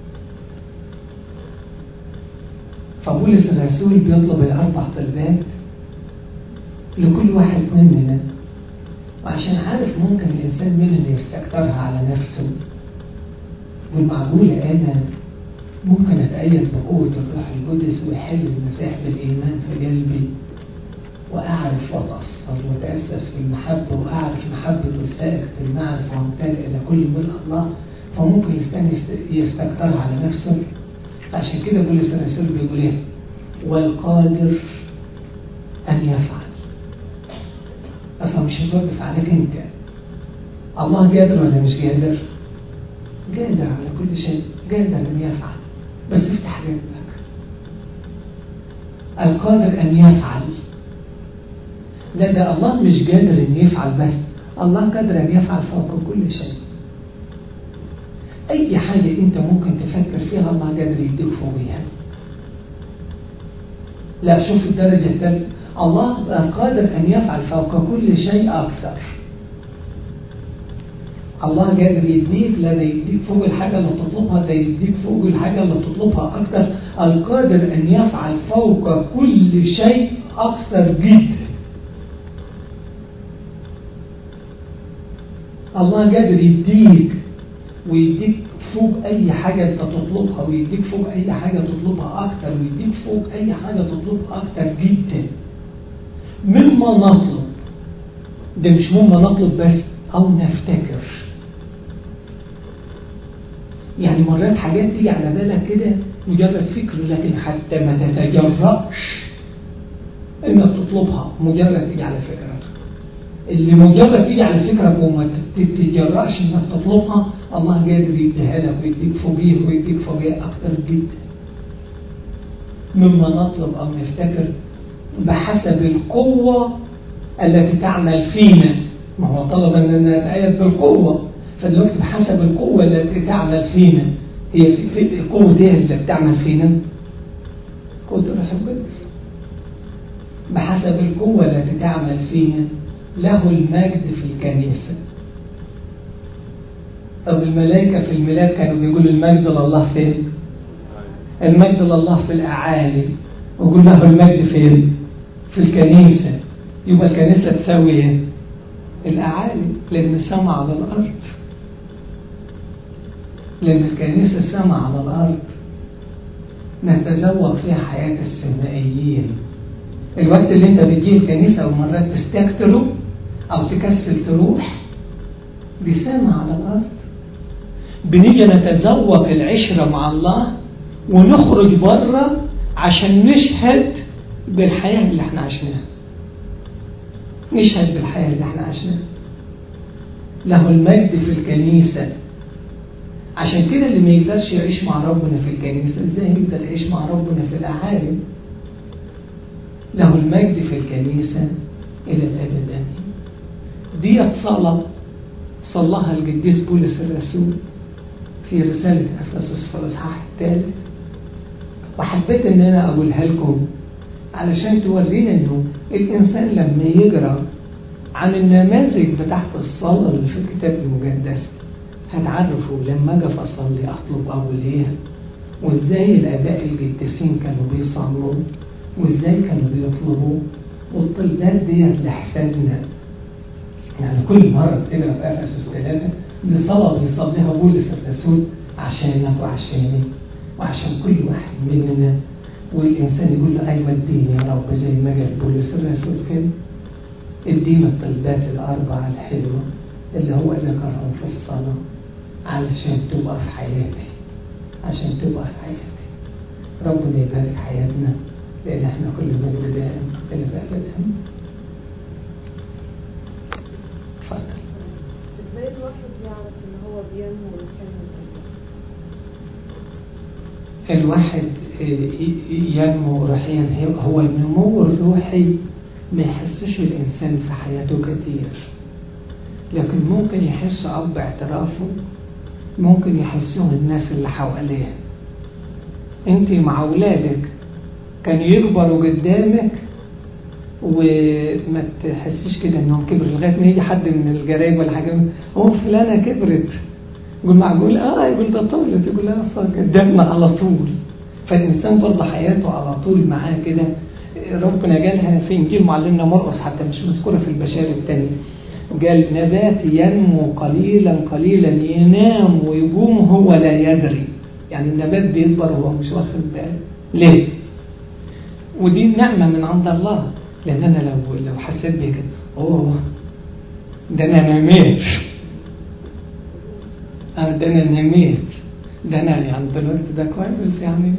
فبولس الرسول بيطلب الأربع طلبات لكل واحد مننا وعشان عارف ممكن الإنسان مننا يستكترها على نفسه والمعقولة أنا ممكن أتأيد بقوة الروح القدس ويحل المسيح بالإيمان في قلبي وأعرف وأتأثر وأتأسس في المحبة وأعرف محبة وثائقة المعرفة وامتلئ إلى كل ملء الله فممكن يستني يستكترها على نفسه عشان كده بولس الرسول بيقول ايه والقادر ان يفعل اصلا مش هتوقف عليك انت الله قادر ولا مش قادر قادر على كل شيء قادر ان يفعل بس افتح قلبك القادر ان يفعل لا ده الله مش قادر ان يفعل بس الله قادر ان يفعل فوق كل شيء أي حاجة أنت ممكن تفكر فيها الله قادر يديك فوقيها لا شوف الدرجة الثالثة الله قادر أن يفعل فوق كل شيء أكثر الله قادر يديك لا ده يديك فوق الحاجة اللي تطلبها ده يديك فوق الحاجة اللي تطلبها أكثر القادر أن يفعل فوق كل شيء أكثر جدا الله قادر يديك ويديك فوق أي حاجة أنت تطلبها ويديك فوق أي حاجة تطلبها أكتر ويديك فوق أي حاجة تطلبها أكتر جدا مما نطلب ده مش مما نطلب بس أو نفتكر يعني مرات حاجات تيجي على بالك كده مجرد فكر لكن حتى ما تتجرأش انك تطلبها مجرد تيجي على فكرك اللي مجرد تيجي على فكرك وما تتجرأش انك تطلبها الله قادر يديها لك ويديك فوقيه ويديك فوقيه اكتر جدا مما نطلب او نفتكر بحسب القوة التي تعمل فينا ما هو طلب اننا نتأيد بالقوة فدلوقتي بحسب القوة التي تعمل فينا هي في, في القوة دي اللي بتعمل فينا قوة الروح القدس بحسب القوة التي تعمل فينا له المجد في الكنيسة طب الملائكة في الميلاد كانوا بيقولوا المجد لله فين المجد لله في الأعالي ويقول له المجد فين في الكنيسة يبقى الكنيسة تساوي ايه الأعالي لأن السماء على الأرض لأن الكنيسة سماء على الأرض نتذوق فيها حياة السمائيين الوقت اللي انت بتجي الكنيسة ومرات تستكتره أو تكسل تروح دي سماء على الأرض بنيجي نتذوق العشرة مع الله ونخرج بره عشان نشهد بالحياة اللي احنا عشناها نشهد بالحياة اللي احنا عشناها له المجد في الكنيسة عشان كده اللي ما يقدرش يعيش مع ربنا في الكنيسة ازاي يقدر يعيش مع ربنا في الأعالم له المجد في الكنيسة إلى الأبد آمين ديت صلاة صلاها القديس بولس الرسول في رسالة أفسس في الإصحاح الثالث وحبيت إن أنا أقولها لكم علشان تورينا إنه الإنسان لما يقرأ عن النماذج بتاعت الصلاة اللي في الكتاب المقدس هتعرفوا لما أجي أصلي أطلب أول إيه وإزاي الآباء القديسين كانوا بيصلوا وإزاي كانوا بيطلبوا والطلبات ديت لحسابنا يعني كل مرة بتقرا في أفسس ثلاثة دي صلاة بيصليها بولس الرسول عشانك وعشاني وعشان كل واحد مننا والإنسان يقول له أيوة اديني يا رب زي ما قال بولس الرسول كده ادينا الطلبات الأربعة الحلوة اللي هو ذكرهم في الصلاة علشان تبقى في حياتي عشان تبقى في حياتي ربنا يبارك حياتنا لأن احنا كل مجد دائم إلى الأبد اتفضل ازاي الواحد يعرف ان هو بينمو ويكمل الواحد ينمو روحيا هو النمو الروحي ما يحسش الإنسان في حياته كتير لكن ممكن يحس أب اعترافه ممكن يحسوه الناس اللي حواليه انت مع أولادك كانوا يكبروا قدامك وما تحسيش كده انهم كبروا لغايه ما يجي حد من الجرايب ولا حاجه هو فلانه كبرت يقول معقول اه يقول ده طولت يقول اه صار قدامنا على طول فالانسان برضه حياته على طول معاه كده ربنا قالها في انجيل معلمنا مرقس حتى مش مذكوره في البشائر الثانيه قال نبات ينمو قليلا قليلا ينام ويقوم هو لا يدري يعني النبات بيكبر وهو مش واخد باله ليه؟ ودي نعمه من عند الله لان انا لو لو حسيت بيه كده اوه ده انا نميت اه ده انا نميت ده انا يعني دلوقتي ده كويس يعني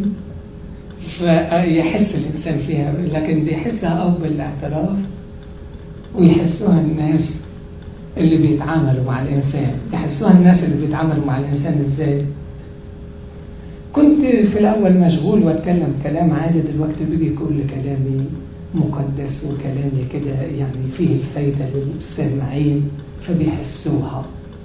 فيحس الانسان فيها لكن بيحسها اب الاعتراف ويحسوها الناس اللي بيتعاملوا مع الانسان يحسوها الناس اللي بيتعاملوا مع الانسان ازاي كنت في الاول مشغول واتكلم كلام عادي دلوقتي بيجي كل كلامي مقدس وكلامي كده يعني فيه الفايدة للسامعين فبيحسوها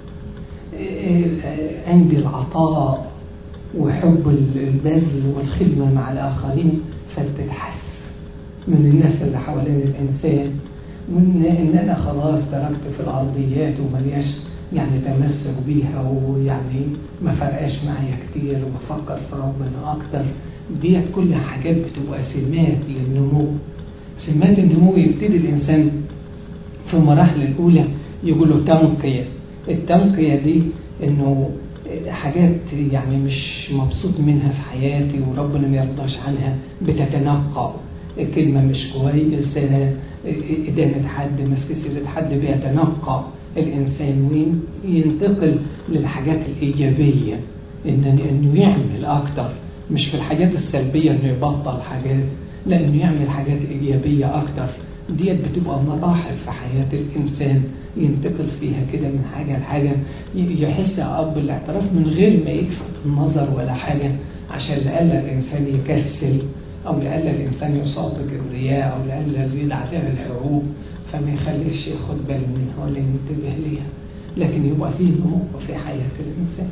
عندي العطاء وحب البذل والخدمة مع الآخرين فبتتحس من الناس اللي حوالين الإنسان وإن إن أنا خلاص تركت في الأرضيات وملياش يعني تمسك بيها ويعني ما فرقاش معايا كتير وبفكر في ربنا أكتر ديت كل حاجات بتبقى سمات للنمو سمات النمو يبتدي الإنسان في المراحل الأولى يقولوا تنقية التنقية دي إنه حاجات يعني مش مبسوط منها في حياتي وربنا ما يرضاش عنها بتتنقى الكلمة مش كويسة إدانة حد مسكسة حد بيتنقى الإنسان وينتقل للحاجات الإيجابية إن إنه يعمل أكتر مش في الحاجات السلبية إنه يبطل حاجات لا إنه يعمل حاجات إيجابية أكتر ديت بتبقى مراحل في حياة الإنسان ينتقل فيها كده من حاجة لحاجة يحس أب الاعتراف من غير ما يلفت النظر ولا حاجة عشان لألا الإنسان يكسل أو لألا الإنسان يصاب بالرياء أو لألا يزيد عليها الحروب فما يخليش ياخد باله منها ولا ينتبه ليها لكن يبقى فيه نمو في حياة الإنسان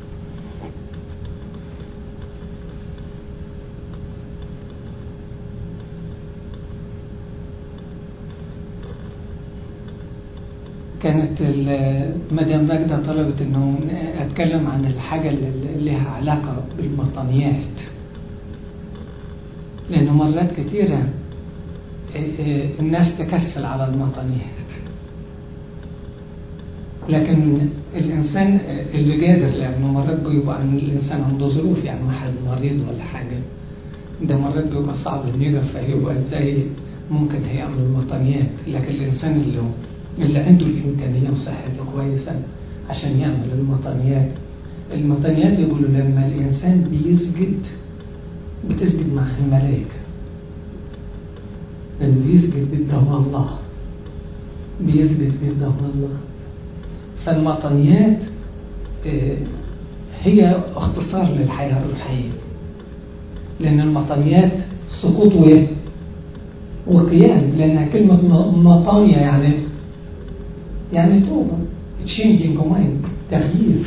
كانت مدام ماجدة طلبت انه اتكلم عن الحاجة اللي لها علاقة بالمطنيات لانه مرات كثيرة الناس تكسل على المطنيات لكن الانسان اللي قادر لانه مرات بيبقى الانسان عنده ظروف يعني واحد مريض ولا حاجة ده مرات بيبقى صعب انه يقف فيبقى ازاي ممكن هيعمل مطنيات لكن الانسان اللي اللي عنده الإمكانية وصحته كويسة عشان يعمل المطنيات المطنيات يقولوا لما الإنسان بيسجد بتسجد مع الملائكة لأنه بيسجد قدام الله بيسجد قدام الله فالمطنيات هي اختصار للحياة الروحية لأن المطنيات سقوط وإيه؟ وقيام لأنها كلمة مطانية يعني يعني توبة changing mind تغيير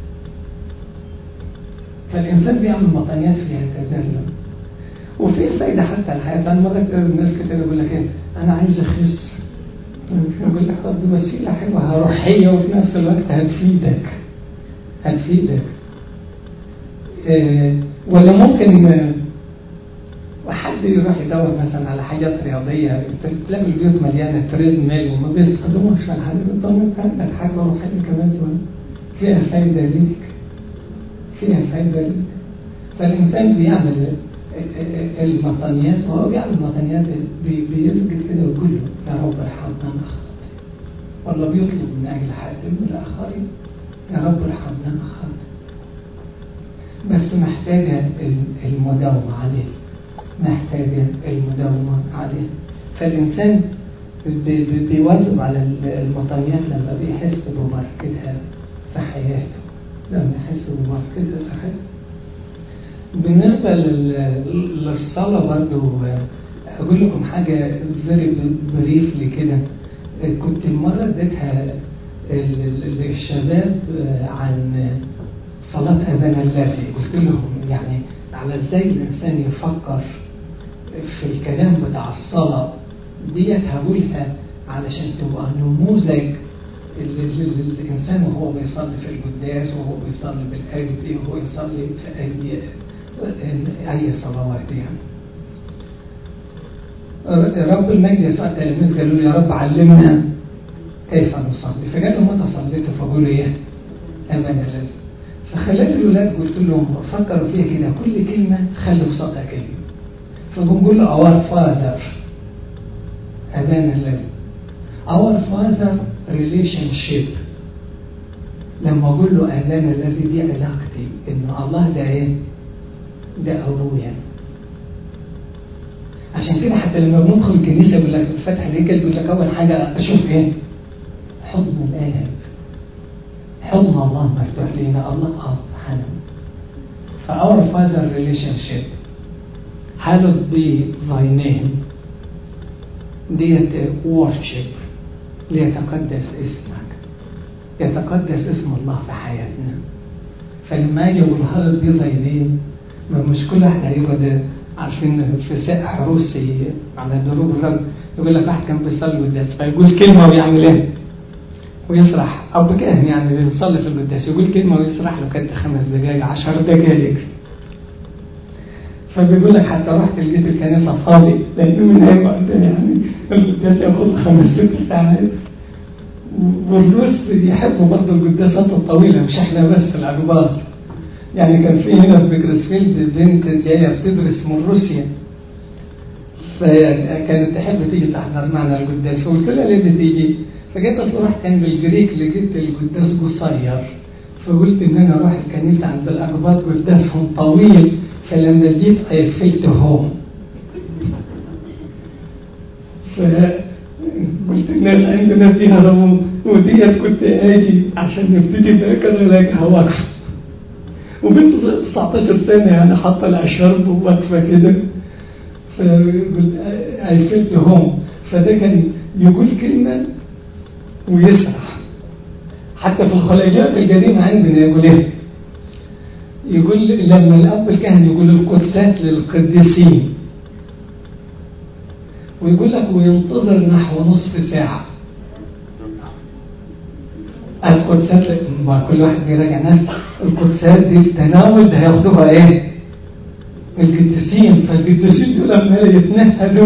فالإنسان بيعمل مطانيات فيها تزلم وفي فايدة حتى الحياة أنا مرة الناس كتير يقول لك إيه أنا عايز أخس يقول لك طب دي وسيلة حلوة روحية وفي نفس الوقت هتفيدك هتفيدك إيه ولا ممكن وحد يروح يدور مثلا على حاجات رياضية تلاقي البيوت مليانة تريد ميل وما بيستخدموش على حاجة بالضبط عندك حاجة روحية كمان فيها فايدة ليك فيها فايدة ليك فالإنسان بيعمل المطنيات وهو بيعمل مطنيات بي- بيسجد كده ويقول له يا رب ارحمنا انا خاطئ ولا بيطلب من اجل حد من الاخرين يا رب ارحمنا انا خاطئ بس محتاجة ال- المداومة عليه محتاجة المداومة عليه فالإنسان بي- بي- بيواظب على ال- المطنيات لما بيحس ببركتها في حياته لما يحس ببركتها في حياته بالنسبة لل- للصلاة برضو أقول لكم حاجة فيري بريفلي كده كنت مرة اديتها ال- ال- للشباب عن صلاة أذان اللافي قلت لهم يعني على ازاي الإنسان يفكر في الكلام بتاع الصلاة ديت هقولها علشان تبقى نموذج ال- ال- ال- الإنسان وهو بيصلي في القداس وهو بيصلي بالأجدي وهو يصلي في أي أي صلوات يعني رب المجد يسوع التلاميذ قالوا له يا رب علمنا كيف نصلي فقال لهم متى صليت فقولوا ايه امان لازم فخلال الولاد قلت لهم فكروا فيها كده كل كلمه خلوا قصادها كلمه فبنقول له اور فاذر امان لازم اور فاذر ريليشن شيب لما اقول له اذان الذي دي علاقتي ان الله ده ايه ده ابويا عشان كده حتى لما بندخل الكنيسه يقول لك الفتح ليه كده يقول لك اول حاجه اشوف ايه حضن الاب حضن الله مفتوح لينا الله اب حنان فاور فاذر ريليشن شيب hallowed be thy name ديت worship ليتقدس اسمك يتقدس اسم الله في حياتنا فلما يجي يقول hallowed be thy name ما مش كل واحد هيقعد عارفين في ساق عروسي على دروب الرجل يقول لك واحد كان بيصلي القداس فيقول كلمه ويعمل ايه؟ ويسرح او بكاهن يعني بيصلي في القداس يقول كلمه ويسرح له كانت خمس دقائق عشر دقائق فبيقول لك حتى رحت لقيت الكنيسه فاضي لان من هيقعد يعني القداس ياخد خمس ست ساعات والروس بيحبوا برضه القداسات الطويله مش احنا بس العجبات يعني كان في هنا في بيكرسفيلد بنت جايه بتدرس من روسيا فكانت تحب تيجي تحضر معنا القداس فقلت لها ليه بتيجي؟ فجيت اصل رحت عند الجريك لقيت القداس قصير فقلت ان انا اروح الكنيسه عند الاقباط قداسهم طويل فلما جيت قفلت هوم فقلت الناس عندنا فيها رموم وديت كنت اجي عشان نبتدي ناكل الاقيها واقفه وبنت 19 سنة يعني حاطة الأشرب وواقفة كده فقلت قفلت هوم فده كان يقول كلمة ويسرح حتى في الخلاجات القديمة عندنا يقول ايه؟ يقول لما الأب الكاهن يقول القدسات للقديسين ويقول لك وينتظر نحو نصف ساعة القدسات ما كل واحد بيراجع نفسه القدسات دي التناول ده هياخدوها ايه؟ القديسين فالقديسين دول لما يتنهدوا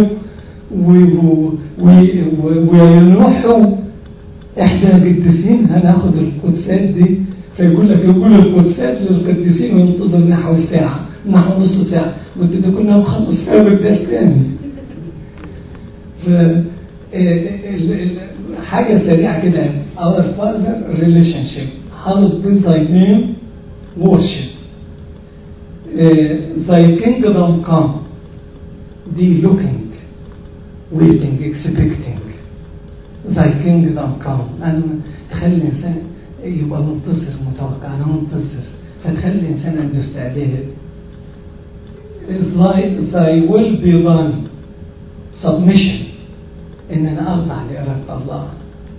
وينوحوا احنا قديسين هناخد القدسات دي فيقول لك يقول القدسات للقديسين وينتظر نحو ساعة نحو نصف ساعة وانت ده كنا مخلص فيها قداس تاني ف حاجة سريعة كده our father relationship hallowed be thy name worship thy kingdom come the looking waiting expecting thy kingdom come أنا تخلي الإنسان يبقى منتصر متوقع أنا منتصر فتخلي الإنسان عنده استعداد thy, thy will be done submission ان انا اخضع لإرادة الله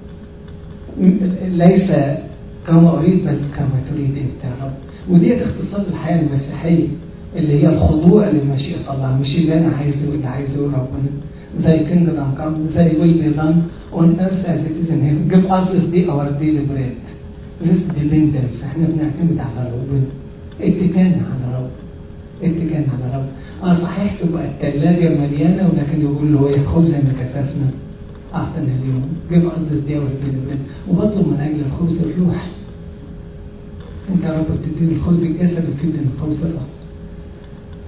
ليس كما اريد بل كما تريد انت يا رب ودي اختصار الحياة المسيحية اللي هي الخضوع لمشيئة الله مش اللي انا عايزه واللي عايزه ربنا زي kingdom come زي will be done on earth as it is in heaven give us this day our daily bread this dependence احنا بنعتمد على ربنا اتكان على رب اتكان على رب اه صحيح تبقى الثلاجة مليانة ولكن يقول له ايه خبز من كفافنا اعطنا اليوم جيب قصد دي والبنبن وبطلب من اجل الخبز الروح انت يا رب بتديني الخبز الجسد وتديني الخبز الروح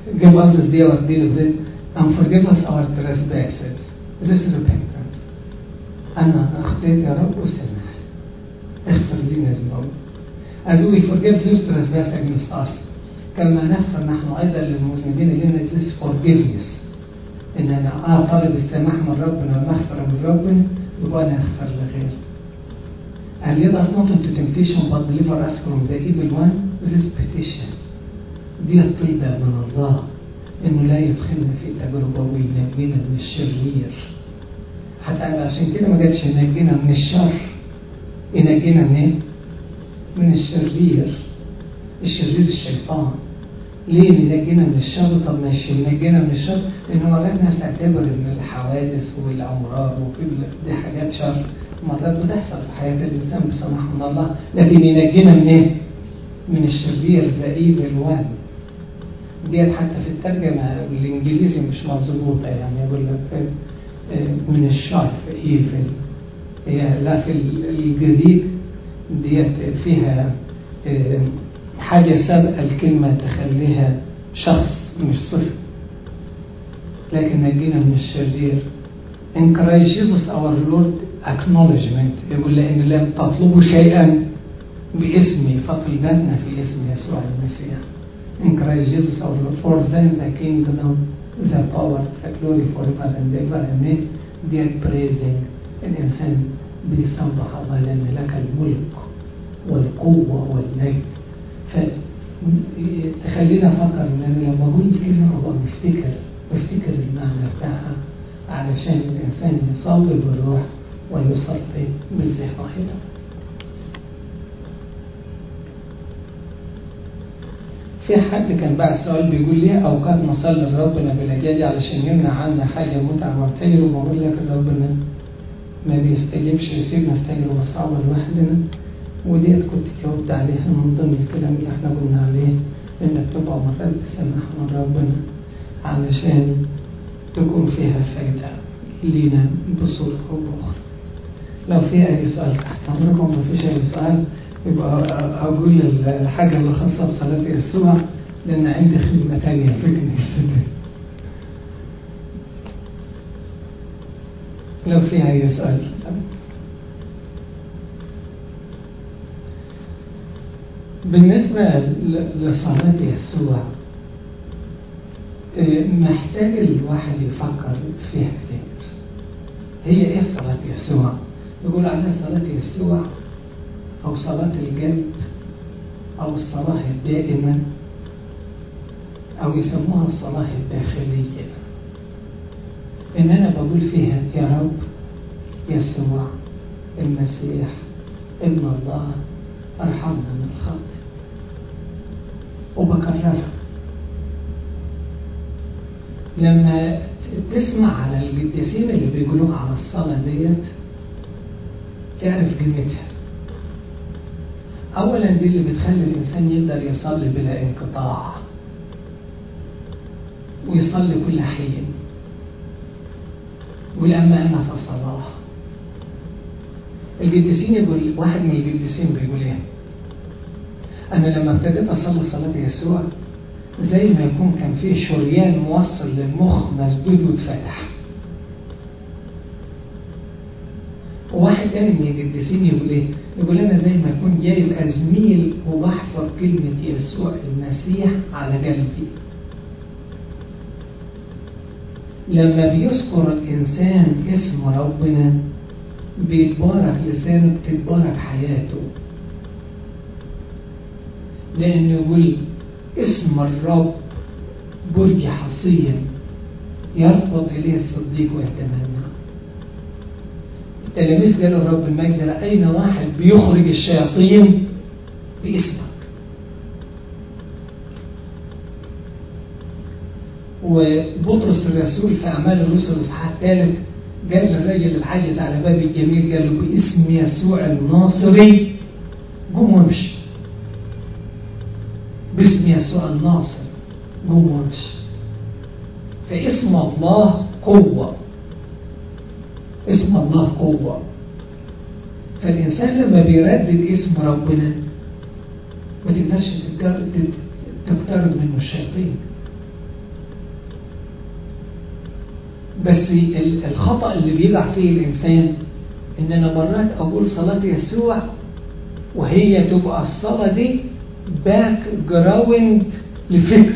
give us this day our daily bread and forgive us our trespasses this is repentance أنا أخطيت يا رب وسامح اغفر لنا ذنوب as we forgive those trespass against us كما نغفر نحن أيضا للمذنبين لنا this forgiveness إن أنا آه طالب السماح من ربنا والمغفرة من ربنا يبقى أنا أغفر لغيري and lead us not into temptation but deliver us from the evil one this petition دي الطلبة من الله إنه لا يدخلنا في تجربة وينجينا من الشرير حتى عشان كده ما جاتش ينجينا من الشر ينجينا من ايه؟ من الشرير الشرير الشيطان ليه بينجينا من الشر طب ماشي ينجينا من الشر لان مرات ناس تعتبر ان الحوادث والامراض وكل دي حاجات شر مرات بتحصل في حياه الانسان بسمح من الله لكن ينجينا من ايه؟ من الشرير ذا ايفل وان ديت حتى في الترجمه الانجليزي مش مظبوطه يعني يقول لك من الشر ايفل هي لا في الجديد ديت فيها حاجة سابقة الكلمة تخليها شخص مش صفر لكن نجينا من الشرير in Christ Jesus our Lord acknowledgement يقول لأن لم تطلبوا شيئا باسمي فطلبتنا في اسم يسوع المسيح in Christ Jesus our Lord for then the kingdom the power the glory forever and ever amen dear praising الإنسان بيسبح الله لأن لك الملك والقوة والمجد فتخلينا نفكر ان انا لما اقول كلمه ابقى بفتكر بفتكر المعنى بتاعها علشان الانسان يصلي بالروح ويصلي بالذهن واحدا في حد كان بعد سؤال بيقول ليه اوقات نصلي لربنا بلجاجة علشان يمنع عنا حاجه متعه وارتجل وبقول لك ربنا ما بيستجيبش يسيبنا في تجربه صعبه لوحدنا وديت كنت جاوبت عليها من ضمن الكلام اللي احنا قلنا عليه انك تبقى مرات تسمح من ربنا علشان تكون فيها فايدة لينا بصورة أو بأخرى لو في أي سؤال تحت أمركم ما فيش أي سؤال يبقى أقول الحاجة اللي خاصة بصلاة يسوع لأن عندي خدمة تانية في كنيستي لو في أي سؤال بالنسبة لصلاة يسوع محتاج الواحد يفكر فيها كتير هي ايه صلاة يسوع يقول عليها صلاة يسوع او صلاة الجنب او الصلاة الدائمة او يسموها الصلاة الداخلية ان انا بقول فيها يا رب يسوع المسيح ابن الله ارحمنا من الخطأ وبكررها لما تسمع على القديسين اللي بيقولوها على الصلاة ديت تعرف قيمتها أولا دي اللي بتخلي الإنسان يقدر يصلي بلا انقطاع ويصلي كل حين والأمانة في الصلاة القديسين يقول واحد من القديسين بيقول ايه أنا لما ابتديت أصلي صلاة يسوع زي ما يكون كان في شريان موصل للمخ مسدود واتفتح وواحد تاني من القديسين يقول ايه؟ يقول انا زي ما يكون جايب ازميل وبحفظ كلمة يسوع المسيح على قلبي. لما بيذكر الانسان اسم ربنا بيتبارك لسانه بتتبارك حياته. لأنه يقول اسم الرب برج حصين يرفض إليه الصديق ويتمنى التلاميذ قالوا الرب المجد رأينا واحد بيخرج الشياطين باسمك وبطرس الرسول في أعمال الرسل الإصحاح الثالث قال للراجل العاجز على باب الجميل قال له باسم يسوع الناصري قوم وامشي باسم يسوع الناصر قوم وامشي فاسم الله قوة اسم الله قوة فالإنسان لما بيردد اسم ربنا ما تقدرش تقترب منه الشياطين بس ال- الخطأ اللي بيقع فيه الإنسان إن أنا مرات أقول صلاة يسوع وهي تبقى الصلاة دي باك جراوند لفكر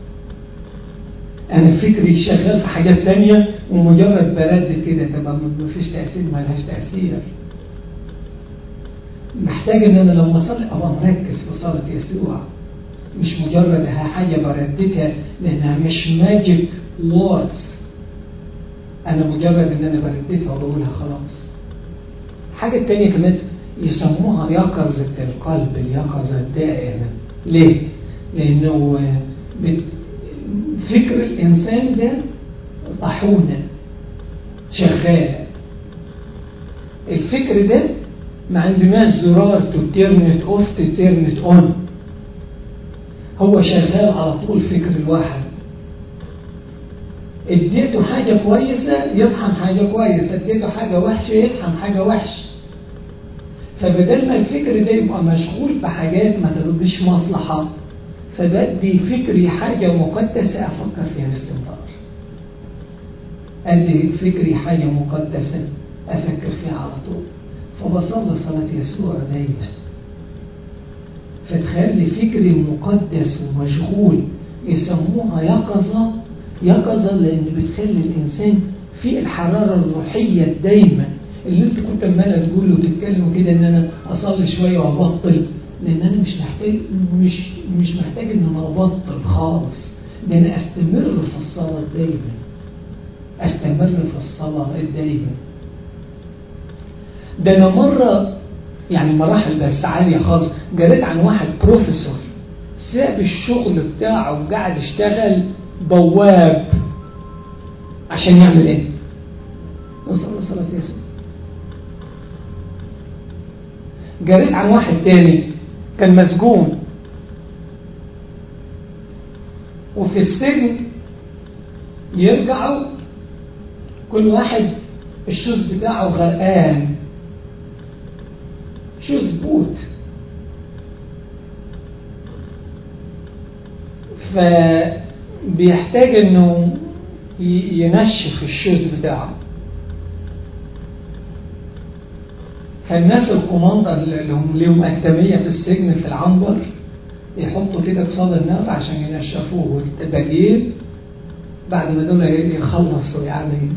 أنا فكري شغال في حاجات تانية ومجرد برد كده تبقى مفيش تأثير ملهاش تأثير محتاج ان انا لما اصلي ابقى مركز في صلاه يسوع مش مجرد حاجه برددها لانها مش ماجيك ووردز انا مجرد ان انا برددها وبقولها خلاص حاجه تانية كمان يسموها يقظه القلب اليقظه الدائمه ليه؟ لانه بت- فكر الانسان ده طاحونه شغاله الفكر ده ما عندناش زرار تو تيرن اوف تو تيرن اون هو شغال على طول فكر الواحد اديته حاجة كويسة يطحن حاجة كويسة اديته حاجة وحشة يطحن حاجة وحشة فبدل ما الفكر ده يبقى مشغول بحاجات ما تردش مصلحة فبدي فكري حاجة مقدسة أفكر فيها باستمرار أدي فكري حاجة مقدسة أفكر فيها على طول فبصلي صلاة يسوع دايما فتخلي فكري مقدس ومشغول يسموها يقظة يقظة لأن بتخلي الإنسان في الحرارة الروحية الدايمة اللي انت كنت عمالة تقول وتتكلم كده ان انا اصلي شوية وابطل لان انا مش محتاج مش مش محتاج ان انا ابطل خالص ده انا استمر في الصلاة دايما استمر في الصلاة دايما ده انا مرة يعني مراحل بس عالية خالص قريت عن واحد بروفيسور ساب الشغل بتاعه وقعد يشتغل بواب عشان يعمل ايه؟ يصلي صلاة يسوع قريت عن واحد تاني كان مسجون وفي السجن يرجعوا كل واحد الشوز بتاعه غرقان شوز بوت فبيحتاج انه ي- ينشف الشوز بتاعه فالناس الكوماندر اللي هم ليهم أكاديمية في السجن في العنبر يحطوا كده في صدر الناس عشان ينشفوه والتباجيل بعد ما دول يخلصوا يعني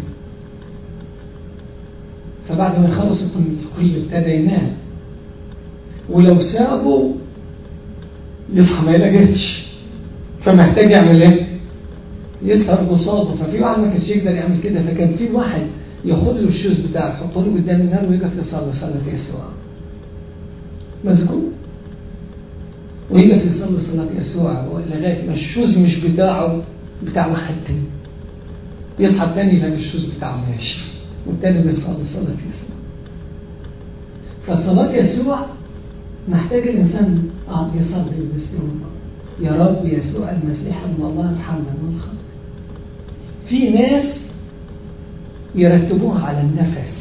فبعد ما يخلص الكل ابتدى ينام ولو سابوا يصحى ما يلاقيش فمحتاج يعمل ايه؟ يسهر قصاده ففي واحد ما كانش يقدر يعمل كده فكان في واحد ياخد له الشوز بتاعه يحطه له قدام النار ويقف يصلي صلاة يسوع مسجون ويقف يصلي صلاة يسوع لغاية ما الشوز مش بتاعه بتاع واحد تاني يصحى التاني يلاقي الشوز بتاعه ماشي والتاني بيصلي صلاة يسوع فصلاة يسوع محتاج الإنسان آه يصلي باستمرار يا رب يسوع المسيح ابن الله ارحمنا من الخطأ في ناس يرتبوها على النفس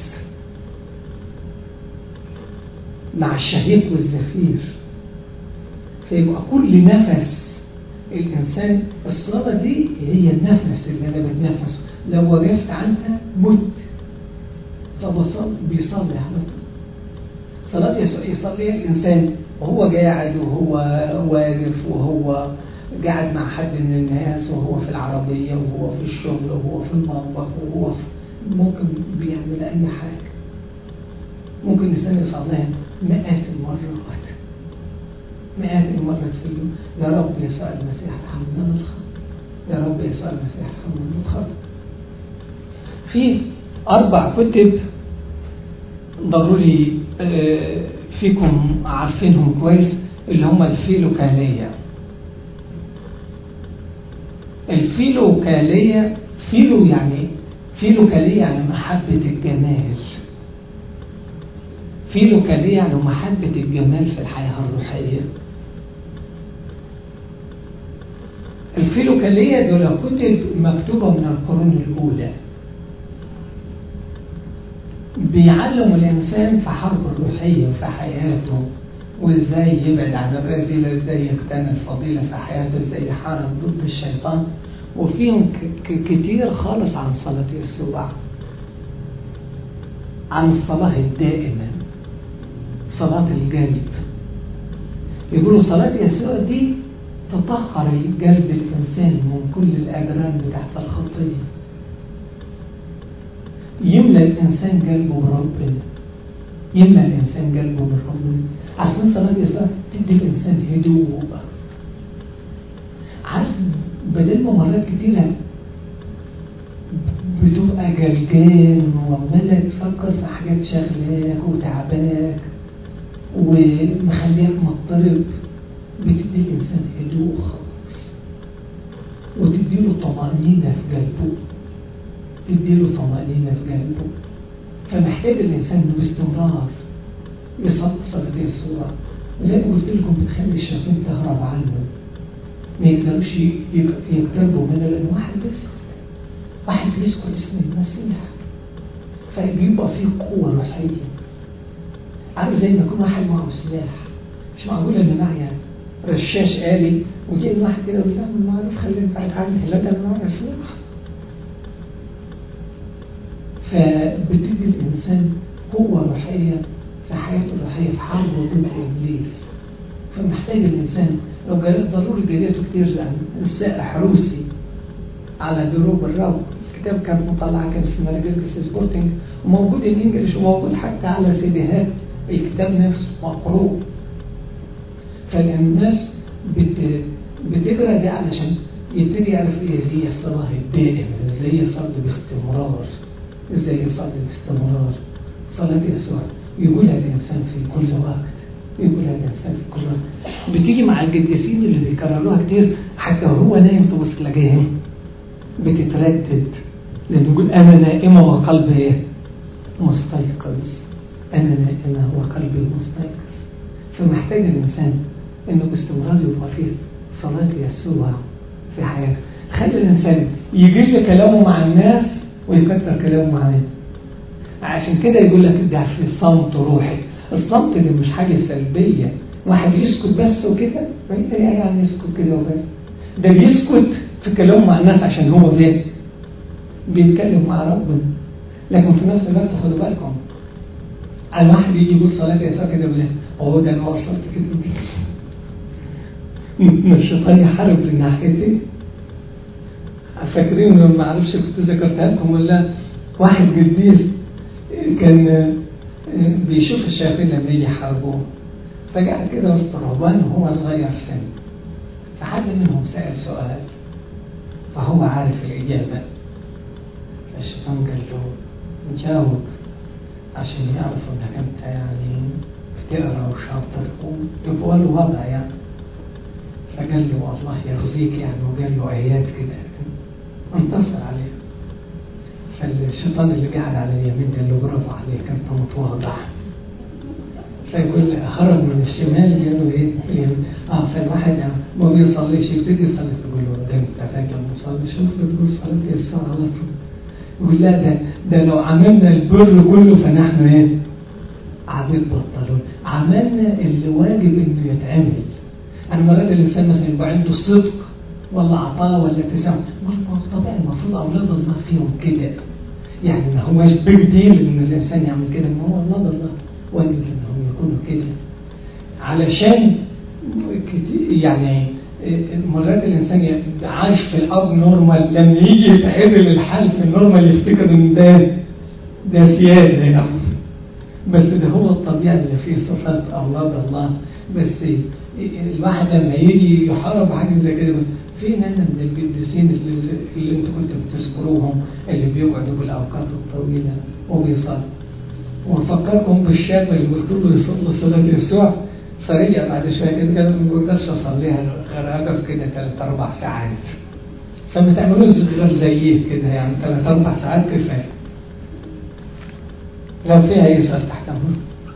مع الشهيق والزفير فيبقى كل نفس الإنسان الصلاة دي هي النفس اللي أنا بتنفس لو وقفت عنها مت فبصلي بيصلي على طول صلاة يصلي الإنسان وهو قاعد وهو واقف وهو قاعد مع حد من الناس وهو في العربية وهو في الشغل وهو في المطبخ وهو في ممكن بيعمل أي حاجة ممكن الإنسان يصليها مئات المرات مئات المرات في اليوم يا رب يسوع المسيح ارحمنا من الخطأ يا رب يسوع المسيح ارحمنا من الخطأ في أربع كتب ضروري فيكم عارفينهم كويس اللي هم الفيلوكالية الفيلوكالية فيلو يعني فيلوكالية يعني محبة الجمال فيلوكالية يعني محبة الجمال في الحياة الروحية الفيلوكالية دول كتب مكتوبة من القرون الأولى بيعلم الإنسان في حرب الروحية في حياته وإزاي يبعد عن الرذيلة إزاي يقتني الفضيلة في حياته إزاي يحارب ضد الشيطان وفيهم ك- ك- كتير خالص عن صلاة يسوع عن الصلاة الدائمة صلاة القلب يقولوا صلاة يسوع دي تطهر القلب الإنسان من كل الأجرام بتاعت الخطية يملى الإنسان قلبه بربنا يملى الإنسان قلبه بربنا عارفين صلاة يسوع تدي الإنسان هدوء عارف بدل ما مرات كتيرة بتبقى جلجان وعمالة تفكر في حاجات شغلاك وتعباك ومخليك مضطرب بتدي الإنسان هدوء خالص وتديله طمأنينة في قلبه تديله طمأنينة في قلبه فمحتاج الإنسان إنه باستمرار يصلي صلاة يسوع زي ما قلت لكم بتخلي الشياطين تهرب عنه ما يقدروش يقتربوا منه لأن واحد بس واحد بيذكر اسم المسيح فبيبقى فيه قوة روحية عارف زي ما يكون واحد معه سلاح مش معقول ان معي رشاش آلي وجاي واحد كده يقول لا من معروف خليني بعد عني لا ده انا معي سلاح فبتدي الإنسان قوة روحية في حياته الروحية في حربه ضد إبليس فمحتاج الإنسان لو جالس ضروري جاليته كتير عن السائح روسي على دروب الرب الكتاب كان مطلع كان اسمه ريجلس سبورتنج وموجود الانجليش وموجود حتى على سيديهات الكتاب نفسه مقروء فالناس بت... بتقرا دي علشان يبتدي يعرف ايه هي الصلاه الدائمه ازاي يصلي باستمرار ازاي يصلي باستمرار صلاه يسوع يقولها الانسان في كل وقت يقولها الانسان في كل وقت بتيجي مع القديسين اللي بيكرروها كتير حتى وهو نايم تبص تلاقيهم بتتردد لأنه يقول أنا نائمة وقلبي إيه؟ مستيقظ أنا نائمة وقلبي مستيقظ فمحتاج الإنسان إنه باستمرار يبقى فيه صلاة يسوع في حياته خلي الإنسان يجيب كلامه مع الناس ويكثر كلامه مع الناس عشان كده يقول لك ده في صمت روحي الصمت ده مش حاجة سلبية واحد يسكت بس وكده يعني يسكت كده وبس ده بيسكت في كلامه مع الناس عشان هو ليه بيتكلم مع ربنا لكن في نفس الوقت خدوا بالكم عن واحد يجي يقول صلاة يسوع كده يقول هو ده انا وصلت كده من الشيطان يحارب من ناحيتي فاكرين ما اعرفش كنت ذكرتها لكم ولا واحد قديس كان بيشوف الشياطين لما يجي يحاربوه فقعد كده وسط رهبان وهو صغير سن فحد منهم سأل سؤال فهو عارف الإجابة الشيطان قال له جاوب عشان يعرفوا انك انت يعني بتقرا وشاطر ويبقوا له وضع يعني فقال له والله يرضيك يعني وقال له ايات كده انتصر عليه فالشيطان اللي قاعد على اليمين قال له برافو عليك انت متواضع فيقول هرب من الشمال قالوا ايه اه فالواحد ما بيصليش يبتدي يصلي تقول له ده انت راجل مصلي شوف بتقول صلاه يسوع على طول يقول لا ده ده لو عملنا البر كله فنحن ايه عبيد بطلون عملنا اللي واجب انه يتعمل انا مرات الانسان مثلا يبقى عنده صدق ولا عطاء ولا تسامح طبيعي المفروض اولاد الله فيهم كده يعني ما هوش بيج ديل ان الانسان يعمل كده ما هو اولاد الله واجب انهم يكونوا كده علشان يعني مرات الانسان عايش في الاب نورمال لما يجي يتعدل الحال في النورمال يفتكر ان ده ده سياده يعني بس ده هو الطبيعه اللي فيه صفات اولاد الله بس الواحد لما يجي يحارب حاجه زي كده فين انا من القديسين اللي, اللي انتوا كنتوا بتذكروهم اللي بيقعدوا بالاوقات الطويله وبيصلوا ونفكركم بالشاب اللي قلت له يصلي صلاه يسوع فرجع بعد شويه كده كده ما بقدرش اصليها غير اقف كده ثلاث اربع ساعات فما تعملوش غير زيه كده يعني ثلاث اربع ساعات كفايه لو فيها يسأل تحت امر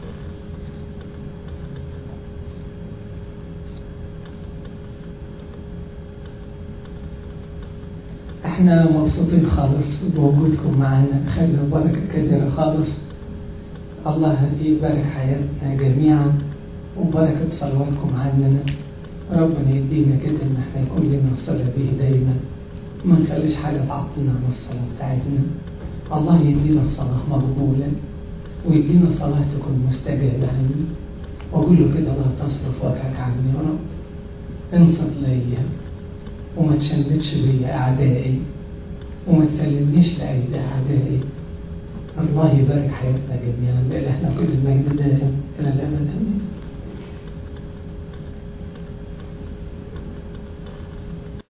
احنا مبسوطين خالص بوجودكم معنا خلي بركه كبيره خالص الله يبارك حياتنا جميعا وبركة صلواتكم عننا ربنا يدينا كده ان احنا يكون لنا صلة به دايما ما نخليش حاجة تعطلنا عن الصلاة بتاعتنا الله يدينا الصلاة مقبولة ويدينا صلاة تكون مستجابة عني وأقول له كده لا تصرف وجهك عني يا رب انصت ليا وما تشمتش بيا أعدائي وما تسلمنيش لأيدي أعدائي الله يبارك حياتنا جميعا لإلهنا كل المجد دائم إلى